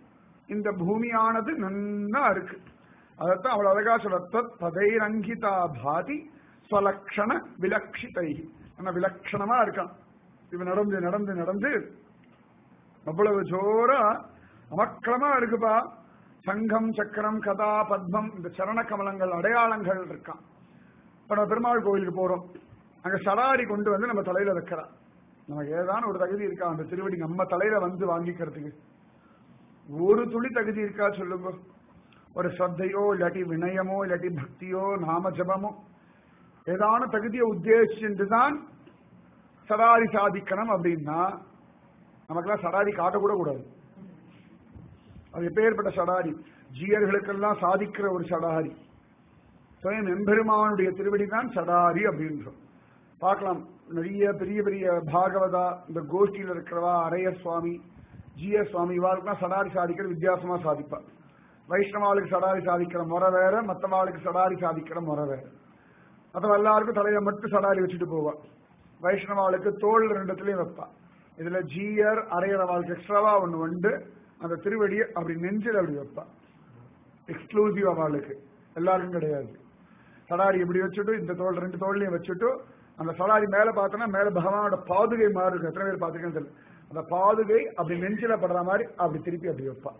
இந்த பூமியானது நன்னா இருக்கு அதைத்தான் அவ்வளவு அழகா சொல்ற தத் பதைரங்கிதா பாதி ஸ்வலக்ஷண விலக்ஷிதை ஆனா விலக்ஷணமா இருக்கான் இவன் நடந்து நடந்து நடந்து அவ்வளவு ஜோரா அமக்களமா இருக்குப்பா சங்கம் சக்கரம் கதா பத்மம் இந்த சரண கமலங்கள் அடையாளங்கள் இருக்கான் இப்ப நம்ம பெருமாள் கோயிலுக்கு போறோம் அங்க சடாரி கொண்டு வந்து நம்ம தலையில வைக்கிறான் நமக்கு ஏதான ஒரு தகுதி இருக்கா அந்த திருவடி நம்ம தலையில வந்து வாங்கிக்கிறதுக்கு ஒரு துளி தகுதி இருக்கா சொல்லுங்க ஒரு ஸ்ரத்தையோ இல்லாட்டி வினயமோ இல்லாட்டி பக்தியோ நாம ஜபமோ ஏதான தகுதியை உத்தேசிச்சுட்டு தான் சடாரி சாதிக்கணும் அப்படின்னா நமக்கெல்லாம் சடாரி காட்டக்கூட கூடாது அது எப்பேற்பட்ட சடாரி ஜீயர்களுக்கெல்லாம் சாதிக்கிற ஒரு சடாரி சுயம் எம்பெருமானுடைய திருவடி தான் சடாரி அப்படின்றோம் பார்க்கலாம் நிறைய பெரிய பெரிய பாகவதா இந்த கோஷ்டியில் இருக்கிறவா அரையர் சுவாமி ஜிஎஸ் சுவாமி இவாளுக்குலாம் சடாரி சாதிக்கிற வித்தியாசமா சாதிப்பா வைஷ்ணவாளுக்கு சடாரி சாதிக்கிற முறை வேற மற்றவாளுக்கு சடாரி சாதிக்கிற முறை வேற மற்ற எல்லாருக்கும் தலையில மட்டும் சடாரி வச்சுட்டு போவா வைஷ்ணவாளுக்கு தோல் ரெண்டுத்துலயும் வைப்பா இதுல ஜீயர் அரையர் அவளுக்கு எக்ஸ்ட்ராவா ஒண்ணு உண்டு அந்த திருவடியை அப்படி நெஞ்சில் அப்படி வைப்பா எக்ஸ்க்ளூசிவ் அவளுக்கு எல்லாருக்கும் கிடையாது சடாரி இப்படி வச்சுட்டு இந்த தோல் ரெண்டு தோல்லையும் வச்சுட்டு அந்த சடாரி மேல பார்த்தோன்னா மேல பகவானோட பாதுகை மாதிரி இருக்கு எத்தனை பேர் பார்த்துக்கன்னு தெரியல அந்த பாதுகை அப்படி நெஞ்சில படுற மாதிரி அப்படி திருப்பி அப்படி வைப்பா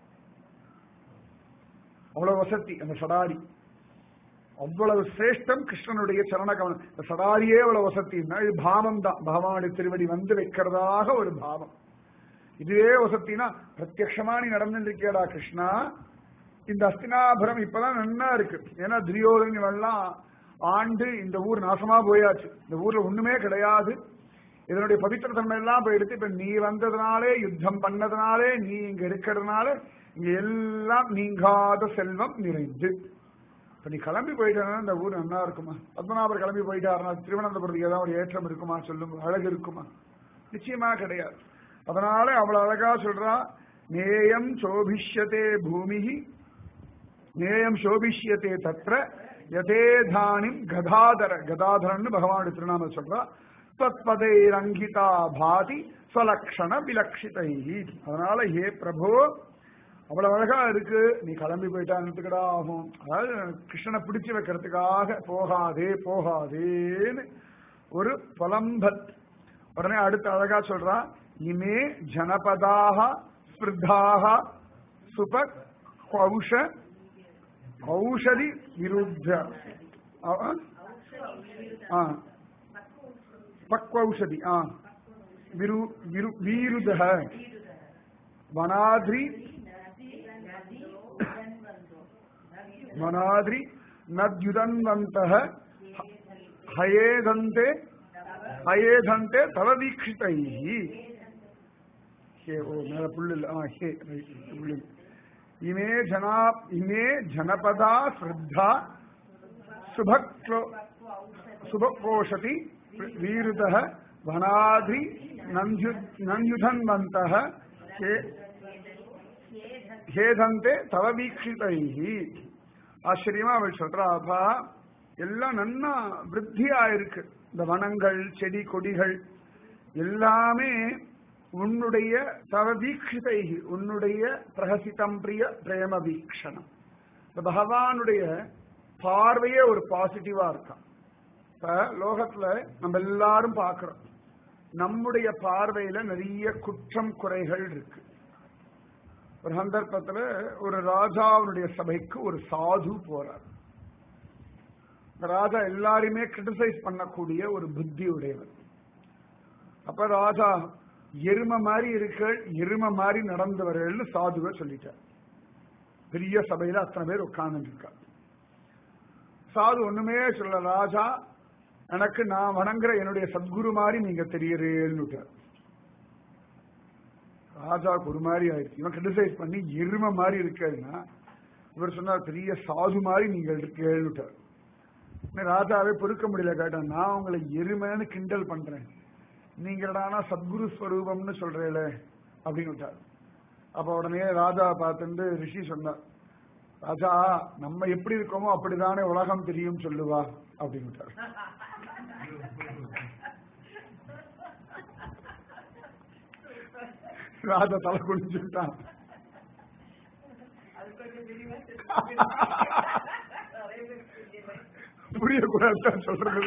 அவ்வளவு வசதி அந்த சடாரி அவ்வளவு சிரேஷ்டம் கிருஷ்ணனுடைய சரண கவனம் இந்த சடாரியே அவ்வளவு வசத்தின்னா இது பாவம் தான் பகவானுடைய திருவடி வந்து வைக்கிறதாக ஒரு பாவம் இதுவே வசத்தினா பிரத்யக்ஷமா நீ நடந்துருக்கியடா கிருஷ்ணா இந்த அஸ்தினாபுரம் இப்பதான் நன்னா இருக்கு ஏன்னா துரியோதன் எல்லாம் ஆண்டு இந்த ஊர் நாசமா போயாச்சு இந்த ஊர்ல ஒண்ணுமே கிடையாது இதனுடைய பவித்திர தன்மை எல்லாம் போயிடுத்து இப்ப நீ வந்ததுனாலே யுத்தம் பண்ணதுனாலே நீ இங்க இருக்கிறதுனால இங்க எல்லாம் நீங்காத செல்வம் நிறைந்து இப்ப நீ கிளம்பி போயிட்டா இந்த ஊர் நல்லா இருக்குமா பத்மநாபர் கிளம்பி போயிட்டாருன்னா திருவனந்தபுரத்துக்கு ஏதாவது ஒரு ஏற்றம் இருக்குமா சொல்லுங்க அழகு இருக்குமா நிச்சயமா கிடையாது அதனால அவ்வளவு அழகா சொல்றா நேயம் சோபிஷ்யதே பூமிகி நேயம் சோபிஷ்யதே தத்ர யதேதானிம் கதாதர கதாதரன்னு பகவானுடைய திருநாம சொல்றா தத்பதை ரங்கிதா பாதி ஸ்வலக்ஷண விலக்ஷிதை அதனால ஹே பிரபு அவ்வளவு அழகா இருக்கு நீ கிளம்பி போயிட்டான்றதுக்கடா ஆகும் அதாவது கிருஷ்ணனை பிடிச்சு வைக்கிறதுக்காக போகாதே போகாதேன்னு ஒரு புலம்பல் உடனே அடுத்து அழகா சொல்றா இமே ஜனபதாக ஸ்பிருதாக சுப கௌஷ ஔஷதி விருத்த ஆ பக்வௌஷதி ஆ விரு விரு வீருத வனாத்ரி வனாத்ரி நத்யுதன்வந்த ஹயேதந்தே ஹயேதந்தே தவ தீட்சிதை ஹே ஓ மேல புல்லு இல்ல ஆ ஹே ரைட் புல்லு இமே ஜனா இமே ஜனபதா ஸ்ரத்தா சுபக்லோ சுபக்ரோஷதி வீருத வனாத்ரி நஞ்சு நஞ்யுதன்வந்த ஹே ஹேதந்தே தவ வீக்ஷிதை ஆச்சரியமா அவள் சொல்றா அப்பா எல்லாம் நன்னா விருத்தியா இருக்கு இந்த வனங்கள் செடி கொடிகள் எல்லாமே உன்னுடைய தவ வீக்ஷிதை உன்னுடைய பிரகசிதம் பிரிய பிரேம வீக்ஷணம் இந்த பகவானுடைய பார்வையே ஒரு பாசிட்டிவா இருக்கான் இப்ப லோகத்துல நம்ம எல்லாரும் பார்க்கிறோம் நம்முடைய பார்வையில நிறைய குற்றம் குறைகள் இருக்கு ஒரு சந்தர்ப்பத்துல ஒரு ராஜாவுடைய சபைக்கு ஒரு சாது போறார் இந்த ராஜா எல்லாரையுமே கிரிட்டிசைஸ் பண்ணக்கூடிய ஒரு புத்தி உடையவர் அப்ப ராஜா எரும மாதிரி இருக்க எரும மாதிரி நடந்தவர்கள்னு சாதுவை சொல்லிட்டார் பெரிய சபையில அத்தனை பேர் உட்கார்ந்து இருக்கா சாது ஒண்ணுமே சொல்ல ராஜா எனக்கு நான் வணங்குற என்னுடைய சத்குரு மாதிரி நீங்க தெரியறேன்னு ராஜாவுக்கு ஒரு மாதிரி ஆயிடுச்சு இவன் கிரிட்டிசைஸ் பண்ணி எரும மாதிரி இருக்கேன்னா இவர் சொன்னார் பெரிய சாது மாதிரி நீங்கள் இருக்கேன்னுட்டார் ராஜாவே பொறுக்க முடியல கேட்டேன் நான் உங்களை எருமைன்னு கிண்டல் பண்றேன் நீங்களானா சத்குரு ஸ்வரூபம்னு சொல்றேல அப்படின்னு விட்டார் அப்ப உடனே ராஜா பார்த்துட்டு ரிஷி சொன்னார் ராஜா நம்ம எப்படி இருக்கோமோ அப்படிதானே உலகம் தெரியும் சொல்லுவா அப்படின்னு விட்டார் ராஜா தலை குடிச்சுட்டான் புரியக்கூடாதுதான் சொல்றது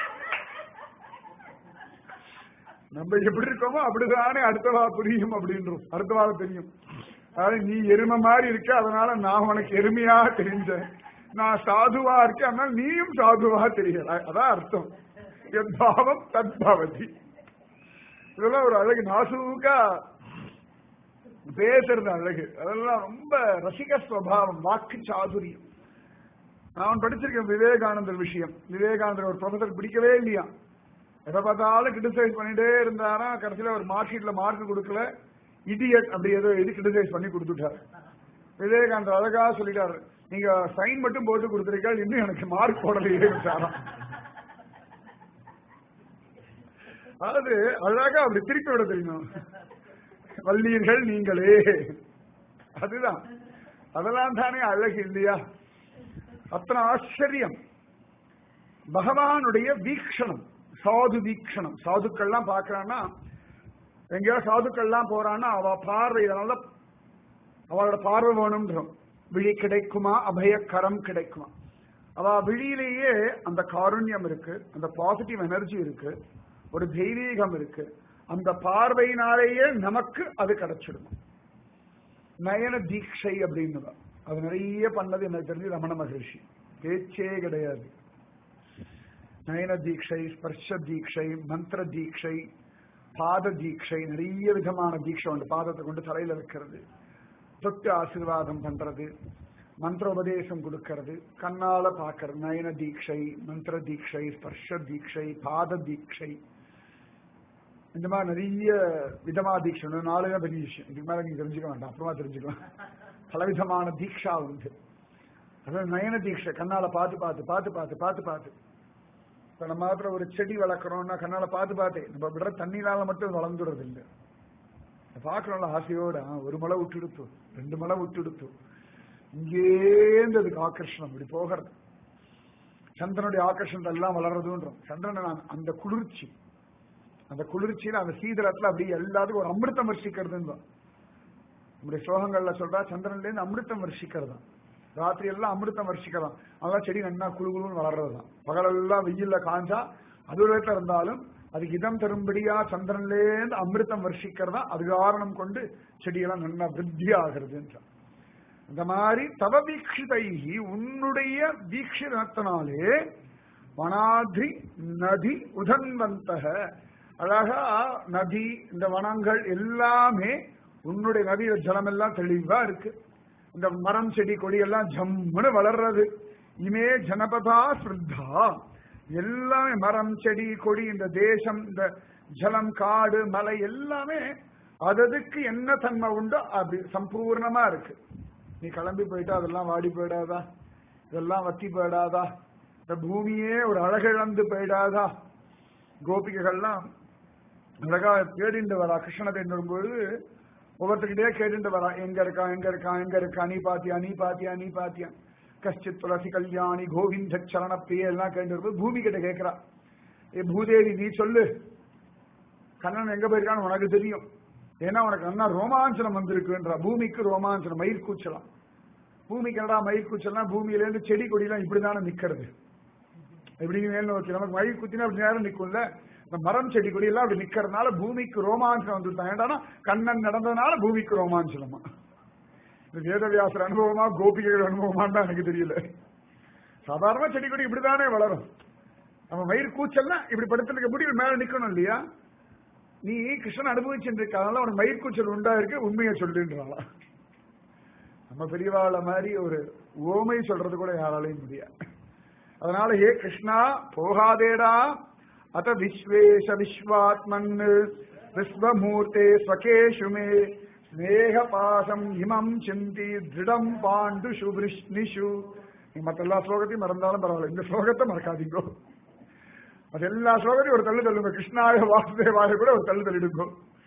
நம்ம எப்படி இருக்கோமோ அப்படிதானே அடுத்தவா புரியும் அப்படின்றோம் அடுத்தவால தெரியும் அதாவது நீ எருமை மாதிரி இருக்க அதனால நான் உனக்கு எருமையா தெரிஞ்சேன் நான் சாதுவா இருக்கேன் அதனால நீயும் சாதுவா தெரியல அதான் அர்த்தம் எத்பாவம் தத்பவதி இதெல்லாம் ஒரு அழகு நாசூக்கா பேசுறது அழகு அதெல்லாம் ரொம்ப ரசிக ஸ்வபாவம் வாக்கு சாதுரியம் நான் படிச்சிருக்கேன் விவேகானந்தர் விஷயம் விவேகானந்தர் ஒரு ப்ரொஃபசர் பிடிக்கவே இல்லையா எதை பார்த்தாலும் கிரிட்டிசைஸ் பண்ணிட்டே இருந்தாரா கடைசியில ஒரு மார்க் ஷீட்ல மார்க் கொடுக்கல இடியட் அப்படி ஏதோ இது கிரிட்டிசைஸ் பண்ணி கொடுத்துட்டார் விவேகானந்தர் அழகா சொல்லிட்டாரு நீங்க சைன் மட்டும் போட்டு கொடுத்துருக்கா இன்னும் எனக்கு மார்க் போடலையே விட்டாராம் அதாவது அழகா அப்படி திருப்பி விட தெரியும் வல்லீர்கள் நீங்களே அதுதான் அதெல்லாம் தானே அழகு இல்லையா அத்தனை ஆச்சரியம் பகவானுடைய வீக்ஷணம் சாது வீக்ஷணம் சாதுக்கள்லாம் பாக்குறான்னா எங்கேயாவது சாதுக்கள்லாம் போறான்னா அவ பார்வை அதனால அவளோட பார்வை வேணும்ன்றோம் விழி கிடைக்குமா அபய கரம் கிடைக்குமா அவ விழியிலேயே அந்த காருண்யம் இருக்கு அந்த பாசிட்டிவ் எனர்ஜி இருக்கு ஒரு தெய்வீகம் இருக்கு அந்த பார்வையினாலேயே நமக்கு அது கிடைச்சிடும் நயன தீட்சை அப்படின்னு அது நிறைய பண்ணது எனக்கு தெரிஞ்சு ரமண மகர்ஷி பேச்சே கிடையாது நயன தீட்சை ஸ்பர்ஷ தீட்சை மந்திர தீட்சை பாத தீட்சை நிறைய விதமான தீட்சை உண்டு பாதத்தை கொண்டு தலையில வைக்கிறது தொட்டு ஆசீர்வாதம் பண்றது மந்திரோபதேசம் கொடுக்கறது கண்ணால பாக்கிறது நயன தீட்சை மந்திர தீட்சை ஸ்பர்ஷ தீட்சை பாத தீட்சை இந்த மாதிரி நிறைய விதமா தீட்சை உண்டு நாலு தான் பெரிய விஷயம் இதுக்கு மேல நீங்க தெரிஞ்சுக்க வேண்டாம் அப்புறமா தெரிஞ்சுக்கலாம் பலவிதமான தீட்சா உண்டு அதாவது நயன தீட்சை கண்ணால பார்த்து பார்த்து பார்த்து பார்த்து பார்த்து பார்த்து இப்ப நம்ம மாத்திரம் ஒரு செடி வளர்க்குறோம்னா கண்ணால பார்த்து பார்த்தே நம்ம விடுற தண்ணினால மட்டும் வளர்ந்துடுறது இல்லை பார்க்கணும்ல ஆசையோட ஆ, ஒரு மலை விட்டுடுத்து ரெண்டு மலை விட்டுடுத்து இங்கேந்து அதுக்கு ஆக்கர்ஷணம் இப்படி போகிறது சந்திரனுடைய ஆக்கர்ஷணத்தை எல்லாம் வளர்றதுன்றோம் சந்திரன் நான் அந்த குளிர்ச்சி அந்த குளிர்ச்சியில அந்த சீதளத்துல அப்படியே எல்லாத்துக்கும் ஒரு அமிர்தம் வர்ஷிக்கிறதுன்னு தான். நம்முடைய ஸ்லோகங்கள்ல சொல்றா சந்திரன்ல இருந்து அமிர்தம் வர்ஷிக்கிறது ராத்திரி எல்லாம் அமிர்தம் வர்ஷிக்கலாம் அதான் செடி நன்னா குழு குழுன்னு வளர்றதுதான் பகலெல்லாம் வெயில்ல காஞ்சா அது ஒரு இடத்துல இருந்தாலும் அதுக்கு இதம் தரும்படியா சந்திரன்லேருந்து அமிர்தம் வர்ஷிக்கிறதா அது காரணம் கொண்டு செடியெல்லாம் நல்லா விருத்தி ஆகிறதுன்ற இந்த மாதிரி தவ வீக்ஷிதைகி உன்னுடைய வீக்ஷிதத்தினாலே வனாதி நதி உதன்வந்தக அழகா நதி இந்த வனங்கள் எல்லாமே உன்னுடைய நதியில ஜலம் எல்லாம் தெளிவா இருக்கு இந்த மரம் செடி கொடி எல்லாம் ஜம்முன்னு வளர்றது இமே ஜனபதா ஸ்ருத்தா எல்லாமே மரம் செடி கொடி இந்த தேசம் இந்த ஜலம் காடு மலை எல்லாமே அததுக்கு என்ன தன்மை உண்டோ அப்படி சம்பூர்ணமா இருக்கு நீ கிளம்பி போயிட்டா அதெல்லாம் வாடி போயிடாதா இதெல்லாம் வத்தி போயிடாதா இந்த பூமியே ஒரு அழகிழந்து போயிடாதா கோபிகைகள்லாம் அழகா தேடிண்டு வரா கிருஷ்ணனை தேடிட்டு வரும்பொழுது ஒவ்வொருத்தர்கிட்டயே கேட்டுட்டு வரா எங்க இருக்கா எங்க இருக்கா எங்க இருக்கா நீ பாத்தியா நீ பாத்தியா நீ பாத்தியா கஷ்டித் துளசி கல்யாணி கோவிந்த சரண பிரிய எல்லாம் கேட்டு வரும்போது பூமி கிட்ட கேட்கிறா ஏ பூதேவி நீ சொல்லு கண்ணன் எங்க போயிருக்கான்னு உனக்கு தெரியும் ஏன்னா உனக்கு நல்லா ரோமாஞ்சனம் வந்திருக்குன்றா பூமிக்கு ரோமாஞ்சனம் மயிர் கூச்சலாம் பூமிக்கு என்னடா மயிர் கூச்சலாம் பூமியில இருந்து செடி கொடிலாம் இப்படிதானே நிக்கிறது எப்படி மேல் நோக்கி நமக்கு மழை குத்தினா அப்படி நேரம் நிக்கும்ல இந்த மரம் செடி கொடி எல்லாம் அப்படி நிக்கிறதுனால பூமிக்கு ரோமாஞ்சனம் வந்துட்டாங்க ஏன்டானா கண்ணன் நடந்ததுனால பூமிக்கு ரோமாஞ்சனமா இது வேதவியாசர் அனுபவமா கோபிகைகள் அனுபவமான்னு தான் எனக்கு தெரியல சாதாரண செடி கொடி இப்படிதானே வளரும் நம்ம மயிர் கூச்சல்னா இப்படி படுத்துருக்க முடிவு மேல நிக்கணும் இல்லையா நீ கிருஷ்ணன் அனுபவிச்சுட்டு அதனால உனக்கு மயிர் கூச்சல் உண்டா இருக்கு உண்மையை சொல்லுன்றாளா நம்ம பெரியவாள மாதிரி ஒரு ஓமை சொல்றது கூட யாராலையும் முடியாது அதனால ஹே கிருஷ்ணா போகாதேடா அத விஸ்வேஷ விஸ்வாத்மன் விஸ்வமூர்த்தே ஸ்வகேஷு மே ஸ்நேக பாசம் இமம் சிந்தி திருடம் பாண்டு சுபிருஷ்ணிஷு நீ மத்த எல்லா ஸ்லோகத்தையும் மறந்தாலும் பரவாயில்ல இந்த ஸ்லோகத்தை மறக்காதீங்கோ அது எல்லா ஸ்லோகத்தையும் ஒரு தள்ளு தள்ளுங்க கிருஷ்ணாய வாசுதேவாய கூட ஒரு தள்ளு தள்ளிடுங்கோ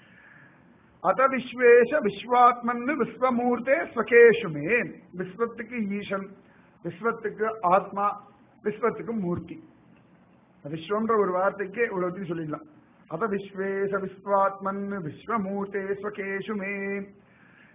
அத விஸ்வேஷ விஸ்வாத்மன் விஸ்வமூர்த்தே ஸ்வகேஷு மே விஸ்வத்துக்கு ஈசன் விஸ்வத்துக்கு ஆத்மா விஸ்வத்துக்கு மூர்த்தி விஸ்வம்ன்ற ஒரு வார்த்தைக்கு இவ்வளவு சொல்லிடலாம் அத விஸ்வேஷ விஸ்வாத்மன் விஸ்வமூர்த்தே ஸ்வகேஷு மே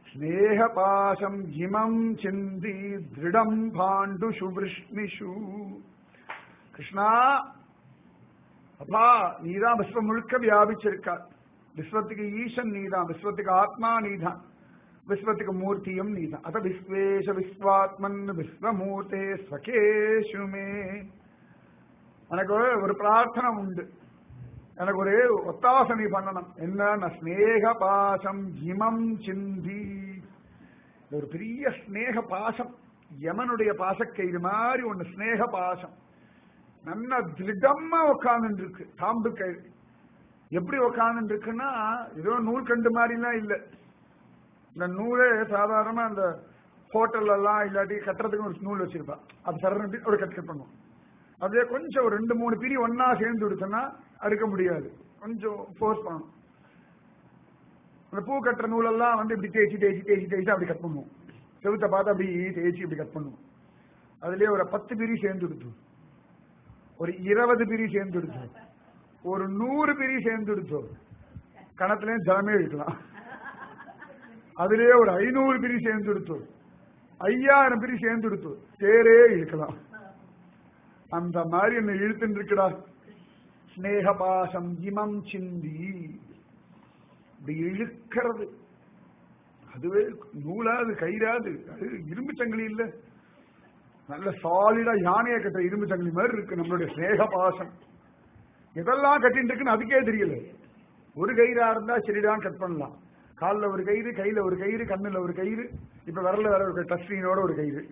ஸ்நேகபாசம் இமம் சிந்தி திருடம் பாண்டுஷு விஷ்ணிஷு கிருஷ்ணா அப்பா நீதான் விஸ்வம் முழுக்க வியாபிச்சிருக்கா விஸ்வத்துக்கு ஈசன் நீதான் விஸ்வத்துக்கு ஆத்மா நீதான் விஸ்வத்துக்கு மூர்த்தியும் நீதான் அத விஸ்வேஷ விஸ்வாத்மன் விஸ்வமூர்த்தே ஸ்வகேஷுமே எனக்கு ஒரு பிரார்த்தனை உண்டு எனக்கு ஒரு ஒத்தாசனை பண்ணணும் என்ன ஸ்நேக பாசம் இமம் சிந்தி இது ஒரு பெரிய ஸ்நேக பாசம் யமனுடைய பாசக்கயிறு மாதிரி ஒண்ணு ஸ்நேக பாசம் நல்ல திடமா உட்கார்ந்து இருக்கு தாம்பு கயிறு எப்படி உட்கார்ந்து இருக்குன்னா ஏதோ நூல் கண்டு மாதிரிலாம் இல்ல இந்த நூலே சாதாரணமா அந்த ஹோட்டல்ல எல்லாம் இல்லாட்டி கட்டுறதுக்கு ஒரு நூல் வச்சிருப்பா அது சரணி ஒரு கட் கட் பண்ணுவோம் அப்படியே கொஞ்சம் ஒரு ரெண்டு மூணு பிரி ஒன்னா சேர்ந்து விடுச்சுன்னா அறுக்க முடியாது கொஞ்சம் ஃபோர்ஸ் பண்ணணும் அந்த பூ கட்டுற நூலெல்லாம் வந்து இப்படி தேய்ச்சி தேய்ச்சி தேய்ச்சி தேய்ச்சி அப்படி கட் பண்ணுவோம் செவுத்த பார்த்து அப்படி தேய்ச்சி இப்படி கட் பண்ணுவோம் அதுலயே ஒரு பத்து பிரி சேர்ந்து விடுத்து ஒரு இருபது பிரி சேர்ந்து விடுத்து ஒரு நூறு பிரி சேர்ந்து விடுத்தோம் கணத்துலயும் ஜலமே இழுக்கலாம் அதுலயே ஒரு ஐநூறு பிரி சேர்ந்து விடுத்தோம் ஐயாயிரம் பிரி சேர்ந்து விடுத்தோம் தேரே இழுக்கலாம் அந்த மாதிரி என்ன இழுத்துட்டு இருக்கடா ஸ்நேகபாசம் இமம் சிந்தி இப்படி இழுக்கிறது அதுவே நூலாது கயிறாது அது இரும்பு சங்கிலி இல்ல நல்ல சாலிடா யானையை கட்டுற இரும்பு சங்கிலி மாதிரி இருக்கு நம்மளுடைய ஸ்நேக பாசம் எதெல்லாம் கட்டிட்டு இருக்குன்னு அதுக்கே தெரியல ஒரு கயிறா இருந்தா சரிதான் கட் பண்ணலாம் காலில் ஒரு கயிறு கையில ஒரு கயிறு கண்ணுல ஒரு கயிறு இப்ப விரல்ல வர ஒரு டச் ஸ்கிரீனோட ஒரு கயிறு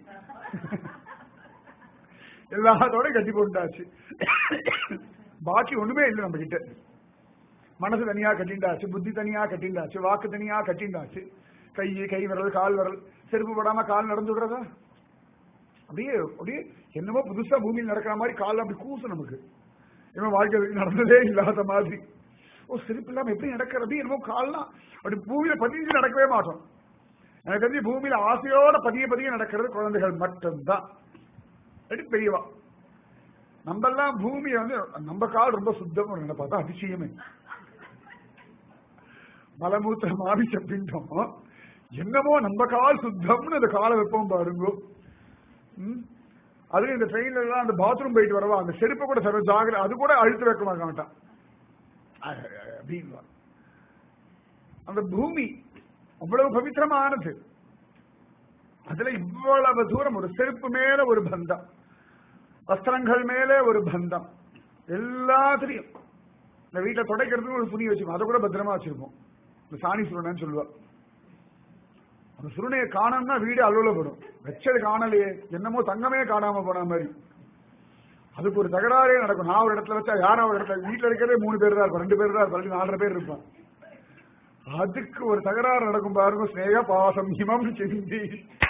எல்லாத்தோட கட்டி போட்டாச்சு பாக்கி ஒண்ணுமே இல்லை நம்ம கிட்ட மனசு தனியா கட்டிண்டாச்சு புத்தி தனியா கட்டிண்டாச்சு வாக்கு தனியா கட்டிண்டாச்சு கை கை விரல் கால் விரல் செருப்பு போடாம கால் நடந்து விடுறதா அப்படியே அப்படியே என்னமோ புதுசா பூமியில் நடக்கிற மாதிரி கால் அப்படி கூசு நமக்கு என்னமோ வாழ்க்கை நடந்ததே இல்லாத மாதிரி ஓ செருப்பு இல்லாம எப்படி நடக்கிறது என்னமோ கால்லாம் அப்படி பூமியில பதிஞ்சு நடக்கவே மாட்டோம் எனக்கு தெரிஞ்சு பூமியில ஆசையோட பதிய பதிய நடக்கிறது குழந்தைகள் மட்டும்தான் அப்படி பெரியவா நம்ம எல்லாம் பூமியை வந்து நம்ம கால் ரொம்ப சுத்தம் பார்த்தா அதிசயமே மலமூத்திர மாமிச பிண்டம் என்னமோ நம்ம கால் சுத்தம்னு அந்த காலை வைப்போம் பாருங்க ம்? அதுவும் இந்த ட்ரெயின்ல எல்லாம் அந்த பாத்ரூம் போயிட்டு வரவா அந்த செருப்பை கூட சர்வ ஜாகிர அது கூட அழுத்து வைக்க மாட்டான் அப்படின்னு அந்த பூமி அவ்வளவு பவித்திரமானது அதுல இவ்வளவு தூரம் ஒரு செருப்பு மேல ஒரு பந்தம் வஸ்திரங்கள் மேல ஒரு பந்தம் எல்லாத்திலையும் இந்த வீட்டுல துடைக்கிறதுக்கு ஒரு துணி வச்சிருக்கோம் அதை கூட பத்திரமா வச்சிருப்போம் இந்த சாணி சுருணைன்னு சொல்லுவா அந்த சுருணையை காணோம்னா வீடு அலுவலப்படும் வச்சது காணலையே என்னமோ தங்கமே காணாம போன மாதிரி அதுக்கு ஒரு தகராறே நடக்கும் நான் ஒரு இடத்துல வச்சா யாரும் ஒரு இடத்துல வீட்டுல இருக்கிறதே மூணு பேர் தான் இருக்கும் ரெண்டு பேர் தான் இருக்கும் நாலரை பேர் இருப்பான் அதுக்கு ஒரு தகராறு நடக்கும் பாருங்க ஸ்னேக பாசம் இமம் சிந்தி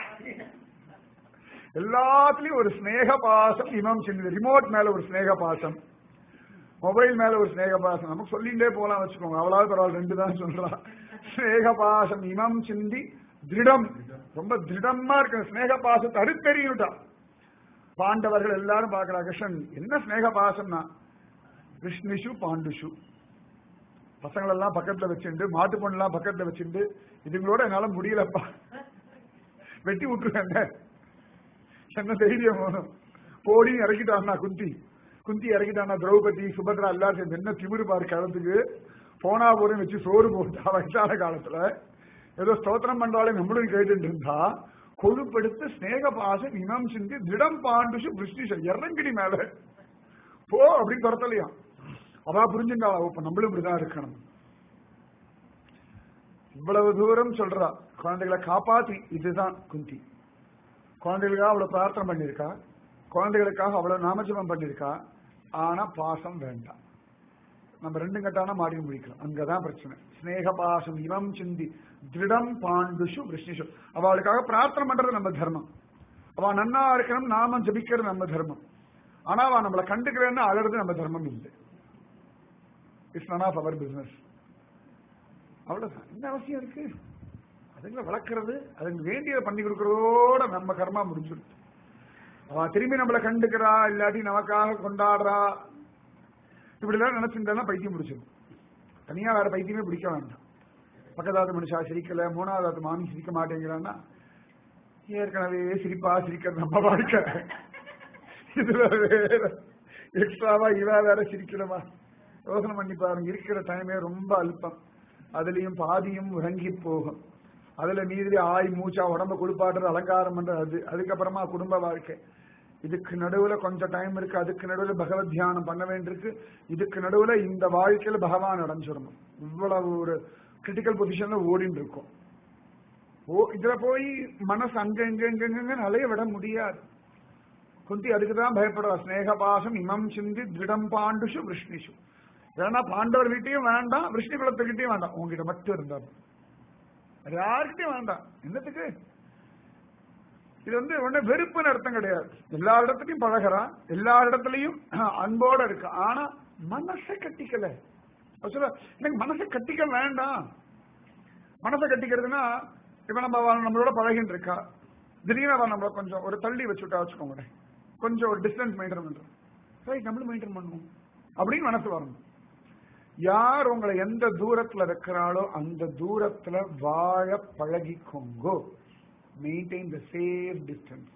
எல்லாத்துலயும் ஒரு ஸ்னேக பாசம் இமம் சிந்தி ரிமோட் மேல ஒரு ஸ்னேக பாசம் மொபைல் மேல ஒரு ஸ்னேக பாசம் நமக்கு சொல்லிட்டே போலாம் வச்சுக்கோங்க அவ்வளவு பரவாயில்ல ரெண்டு தான் சொல்றா ஸ்னேக பாசம் இமம் சிந்தி திருடம் ரொம்ப திருடமா இருக்கு ஸ்னேக பாசத்தை அடுத்தெறியுட்டா பாண்டவர்கள் எல்லாரும் பாக்குறா கிருஷ்ணன் என்ன ஸ்னேக பாசம்னா கிருஷ்ணிஷு பாண்டுஷு பசங்களெல்லாம் பக்கத்துல வச்சுண்டு மாட்டு பொண்ணெல்லாம் பக்கத்துல வச்சுண்டு இதுங்களோட என்னால முடியலப்பா வெட்டி விட்டுருவேங்க என்ன தைரியம் வேணும் போடி இறக்கிட்டான்னா குந்தி குந்தி இறக்கிட்டானா திரௌபதி சுபத்ரா எல்லாரும் சேர்ந்து என்ன திமிரு பாரு காலத்துக்கு போனா போறேன்னு வச்சு சோறு போட்டா வயசான காலத்துல ஏதோ ஸ்தோத்திரம் பண்றாலே நம்மளும் கேட்டுட்டு இருந்தா கொழுப்படுத்து ஸ்நேக பாசம் இனம் சிந்தி திடம் பாண்டுஷு பிரிஷ்டிஷ இறங்கிடி மேல போ அப்படின்னு துரத்தலையாம் அவா புரிஞ்சுட்டாளா இப்ப நம்மளும் இப்படிதான் இருக்கணும் இவ்வளவு தூரம் சொல்றா குழந்தைகளை காப்பாத்தி இதுதான் குந்தி குழந்தைகளுக்காக அவ்வளவு பிரார்த்தனை பண்ணிருக்கா குழந்தைகளுக்காக அவ்வளவு நாமஜபம் பண்ணிருக்கா ஆனா பாசம் வேண்டாம் நம்ம ரெண்டு கட்டான மாடி முடிக்கலாம் அங்கதான் பிரச்சனை ஸ்னேக பாசம் இவம் சிந்தி திருடம் பாண்டுஷு விஷ்ணிஷு அவளுக்காக பிரார்த்தனை பண்றது நம்ம தர்மம் அவ நன்னா இருக்கணும் நாமம் ஜபிக்கிறது நம்ம தர்மம் ஆனா அவ நம்மளை கண்டுக்கிறேன்னு அழறது நம்ம தர்மம் இல்லை it's none of your business அவ்வளவுதான் என்ன அவசியம் இருக்கு அதுங்களை வளர்க்கறது அதுங்க வேண்டியதை பண்ணி கொடுக்கறதோட நம்ம கர்மா முடிஞ்சிடும் அவ திரும்பி நம்மளை கண்டுக்கிறா இல்லாட்டி நமக்காக கொண்டாடுறா இப்படிலாம் நினைச்சிருந்தா பைத்தியம் பிடிச்சிடும் தனியா வேற பைத்தியமே பிடிக்க வேண்டாம் பக்கத்தாத்து மனுஷா சிரிக்கல மூணாவது மாமி சிரிக்க மாட்டேங்கிறான்னா ஏற்கனவே சிரிப்பா சிரிக்கிறது நம்ம வாழ்க்கை இதுல வேற எக்ஸ்ட்ராவா இவா வேற சிரிக்கணுமா யோசனை பண்ணி பாருங்க இருக்கிற டைமே ரொம்ப அல்பம் அதுலயும் பாதியும் உறங்கி போகும் அதுல மீதி ஆய் மூச்சா உடம்ப குளிப்பாடுறது அலங்காரம் பண்றது அது அதுக்கப்புறமா குடும்ப வாழ்க்கை இதுக்கு நடுவுல கொஞ்சம் டைம் இருக்கு அதுக்கு நடுவுல பகவத் தியானம் பண்ண வேண்டியிருக்கு இதுக்கு நடுவுல இந்த வாழ்க்கையில பகவான் அடைஞ்சிடணும் இவ்வளவு ஒரு கிரிட்டிக்கல் பொசிஷன்ல ஓடிட்டு இருக்கும் ஓ இதுல போய் மனசு அங்க இங்க இங்க இங்க அலைய விட முடியாது குந்தி அதுக்குதான் பயப்படுறா ஸ்னேகபாசம் இமம் சிந்தி திருடம் பாண்டுஷு விஷ்ணிஷு ஏன்னா பாண்டவர் வீட்டையும் வேண்டாம் விஷ்ணு குலத்துக்கிட்டையும் வேண்டாம் உங்ககிட்ட மட்டும் இருந்தா யாருக்கிட்டையும் வேண்டாம் என்னத்துக்கு இது வந்து ஒண்ணு வெறுப்புன்னு அர்த்தம் கிடையாது எல்லா இடத்துலயும் பழகிறான் எல்லா இடத்துலயும் அன்போட இருக்கு ஆனா மனசை கட்டிக்கல சொல்ல எனக்கு மனசை கட்டிக்க வேண்டாம் மனசை கட்டிக்கிறதுனா இப்ப நம்ம அவ நம்மளோட பழகின்னு இருக்கா திடீர்னு அவன் நம்மள கொஞ்சம் ஒரு தள்ளி வச்சுட்டா வச்சுக்கோங்களேன் கொஞ்சம் ஒரு டிஸ்டன்ஸ் மெயின்டைன் பண்றோம் ரைட் நம்மளும் மெயின்டைன் பண்ணுவோம் அப்படின்னு மனசு வரணும் யார் உங்களை எந்த தூரத்துல வைக்கிறாளோ அந்த தூரத்துல வாழ பழகிக்கோங்கோ மெயின்டைன் த சேஃப் டிஸ்டன்ஸ்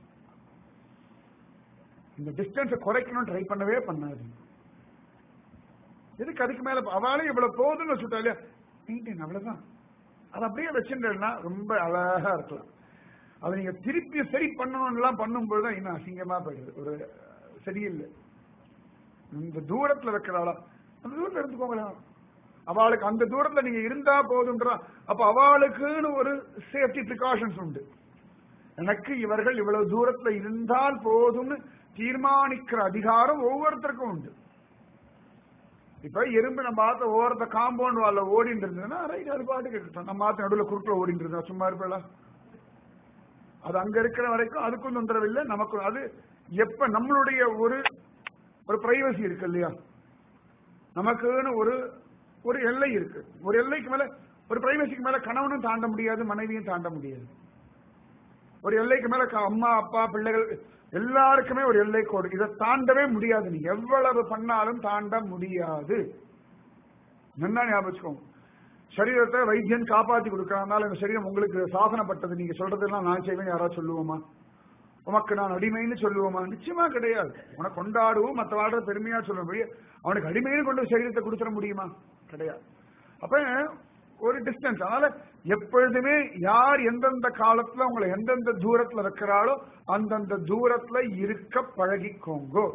இந்த டிஸ்டன்ஸை குறைக்கணும் ட்ரை பண்ணவே பண்ணாது எதுக்கு அதுக்கு மேல அவளே இவ்வளவு போதுன்னு வச்சுட்டா இல்லையா மெயின்டைன் அவ்வளவுதான் அது அப்படியே வச்சுட்டேன்னா ரொம்ப அழகா இருக்கலாம் அதை நீங்க திருப்பி சரி பண்ணணும்லாம் பண்ணும்போது தான் இன்னும் அசிங்கமா போயிடுது ஒரு சரியில்லை இந்த தூரத்துல வைக்கிறாளா அந்த தூரத்துல இருந்துக்கோங்களேன் அவளுக்கு அந்த தூரத்துல நீங்க இருந்தா போதுன்றா அப்ப அவளுக்குன்னு ஒரு சேஃப்டி ப்ரிகாஷன்ஸ் உண்டு எனக்கு இவர்கள் இவ்வளவு தூரத்துல இருந்தால் போதும்னு தீர்மானிக்கிற அதிகாரம் ஒவ்வொருத்தருக்கும் உண்டு இப்ப எறும்பு நம்ம ஆத்த ஓரத்த காம்பவுண்ட் வால்ல ஓடிட்டு இருந்ததுன்னா ரைட் அது பாட்டுக்கு இருக்கட்டும் நம்ம ஆத்த நடுவில் குறுக்கில் ஓடிட்டு இருந்தா சும்மா இருப்பல அது அங்க இருக்கிற வரைக்கும் அதுக்கும் தொந்தரவு இல்லை நமக்கு அது எப்ப நம்மளுடைய ஒரு ஒரு பிரைவசி இருக்கு இல்லையா நமக்குன்னு ஒரு ஒரு எல்லை இருக்கு ஒரு எல்லைக்கு மேல ஒரு பிரைவசிக்கு மேல கணவனும் தாண்ட முடியாது மனைவியும் தாண்ட முடியாது ஒரு எல்லைக்கு மேல க- அம்மா அப்பா பிள்ளைகள் எல்லாருக்குமே ஒரு எல்லை கோடு இதை தாண்டவே முடியாது நீ எவ்வளவு பண்ணாலும் தாண்ட முடியாது நல்லா ஞாபகம் வச்சுக்கோங்க சரீரத்தை வைத்தியன் காப்பாத்தி கொடுக்கறதுனால இந்த சரீரம் உங்களுக்கு சாசனப்பட்டது நீங்க சொல்றதெல்லாம் நான் செய்வேன் யாராவது சொல்லுவோமா உமக்கு நான் அடிமைன்னு சொல்லுவோமா நிச்சயமா கிடையாது உனக்கு கொண்டாடுவோம் மற்ற வாழ்ற பெருமையா சொல்ல முடியும் அவனுக்கு அடிமைன்னு கொண்டு சரீரத்தை கொடுத்துட முடியுமா கிடையாது அப்ப ஒரு டிஸ்டன்ஸ் அதனால எப்பொழுதுமே யார் எந்தெந்த காலத்துல உங்களை எந்தெந்த தூரத்துல வைக்கிறாளோ அந்தந்த தூரத்துல இருக்க பழகிக்கோங்கோ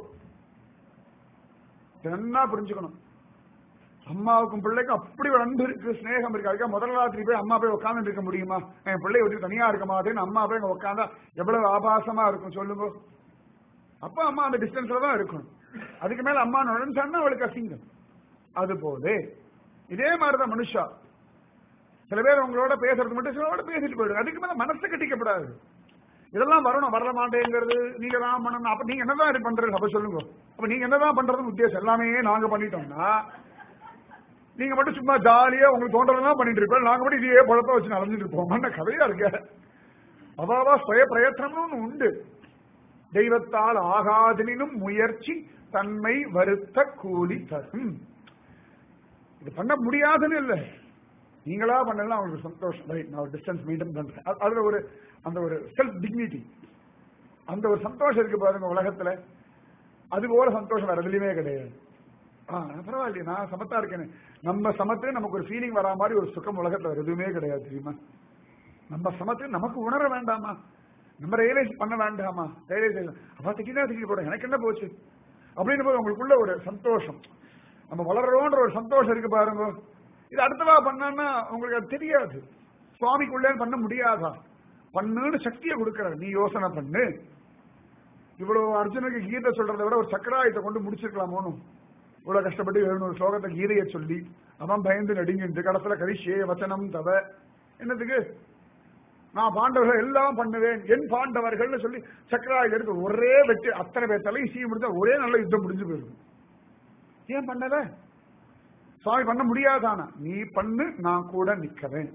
என்ன புரிஞ்சுக்கணும் அம்மாவுக்கும் பிள்ளைக்கும் அப்படி ஒரு அன்பு இருக்கு ஸ்நேகம் இருக்கு அதுக்காக முதல் ராத்திரி போய் அம்மா போய் உட்கார்ந்து இருக்க முடியுமா என் பிள்ளை விட்டு தனியா இருக்க மாட்டேன்னு அம்மா போய் அங்க உட்காந்தா எவ்வளவு ஆபாசமா இருக்கும் சொல்லுங்க அப்ப அம்மா அந்த டிஸ்டன்ஸ்ல தான் இருக்கணும் அதுக்கு மேல அம்மா நுழைஞ்சான்னா அவளுக்கு அசிங்கம் அது போல இதே மாதிரிதான் மனுஷா சில பேர் உங்களோட பேசுறது மட்டும் சிலரோட பேசிட்டு போயிடுங்க அதுக்கு மேல மனசை கட்டிக்கப்படாது இதெல்லாம் வரணும் வர மாட்டேங்கிறது நீங்க தான் பண்ணணும் அப்ப நீங்க என்னதான் இது பண்றது அப்ப சொல்லுங்க அப்ப நீங்க என்னதான் பண்றதுன்னு உத்தேசம் எல்லாமே நாங்க பண்ணிட்டோம்னா நீங்க மட்டும் சும்மா ஜாலியா உங்களுக்கு தோன்றதெல்லாம் பண்ணிட்டு இருப்போம் நாங்க மட்டும் இதையே பழப்ப வச்சு நடந்துட்டு இருப்போம் என்ன கதையா இருக்க அவாவா சுய பிரயத்தனம்னு ஒண்ணு உண்டு தெய்வத்தால் ஆகாதனினும் முயற்சி தன்மை வருத்த கூலி தரும் இது பண்ண முடியாதுன்னு இல்ல நீங்களா பண்ணலாம் அவங்களுக்கு சந்தோஷம் ரைட் நான் டிஸ்டன்ஸ் மெயின்டைன் பண்றேன் அது- அதுல ஒரு அந்த ஒரு செல்ஃப் டிக்னிட்டி அந்த ஒரு சந்தோஷம் இருக்கு பாருங்க உலகத்துல அது போல சந்தோஷம் வேற எதுலயுமே கிடையாது ஆ பரவாயில்லையே நான் சமத்தா இருக்கேன் நம்ம சமத்து நமக்கு ஒரு ஃபீலிங் வரா மாதிரி ஒரு சுகம் உலகத்துல வேற எதுவுமே கிடையாது தெரியுமா நம்ம சமத்து நமக்கு உணர வேண்டாமா நம்ம ரியலைஸ் பண்ண வேண்டாமா ரியலைஸ் அப்ப திட்டினா திட்டி போட எனக்கு என்ன போச்சு அப்படின்னு போது உங்களுக்குள்ள ஒரு சந்தோஷம் நம்ம வளர்றோன்ற ஒரு சந்தோஷம் இருக்கு பாருங்க இது அடுத்தவா பண்ணான்னா உங்களுக்கு அது தெரியாது சுவாமிக்குள்ளே பண்ண முடியாதா பண்ணுன்னு சக்தியை கொடுக்கறாரு நீ யோசனை பண்ணு இவ்வளவு அர்ஜுனுக்கு கீதை சொல்றதை விட ஒரு சக்கராயத்தை கொண்டு முடிச்சிருக்கலாமோன்னு இவ்வளவு கஷ்டப்பட்டு எழுநூறு ஸ்லோகத்தை கீதையை சொல்லி அவன் பயந்து நடுங்கிட்டு கடைசியில கரிஷே வச்சனம் தவ என்னதுக்கு நான் பாண்டவர்கள் எல்லாம் பண்ணுவேன் என் பாண்டவர்கள்னு சொல்லி சக்கராயுத எடுத்து ஒரே வெற்றி அத்தனை பேர் தலையும் சீ முடிஞ்சா ஒரே நல்ல யுத்தம் முடிஞ்சு போயிருக்கும் ஏன் பண்ணல சுவாமி பண்ண முடியாதானா நீ பண்ணு நான் கூட நிக்கிறேன்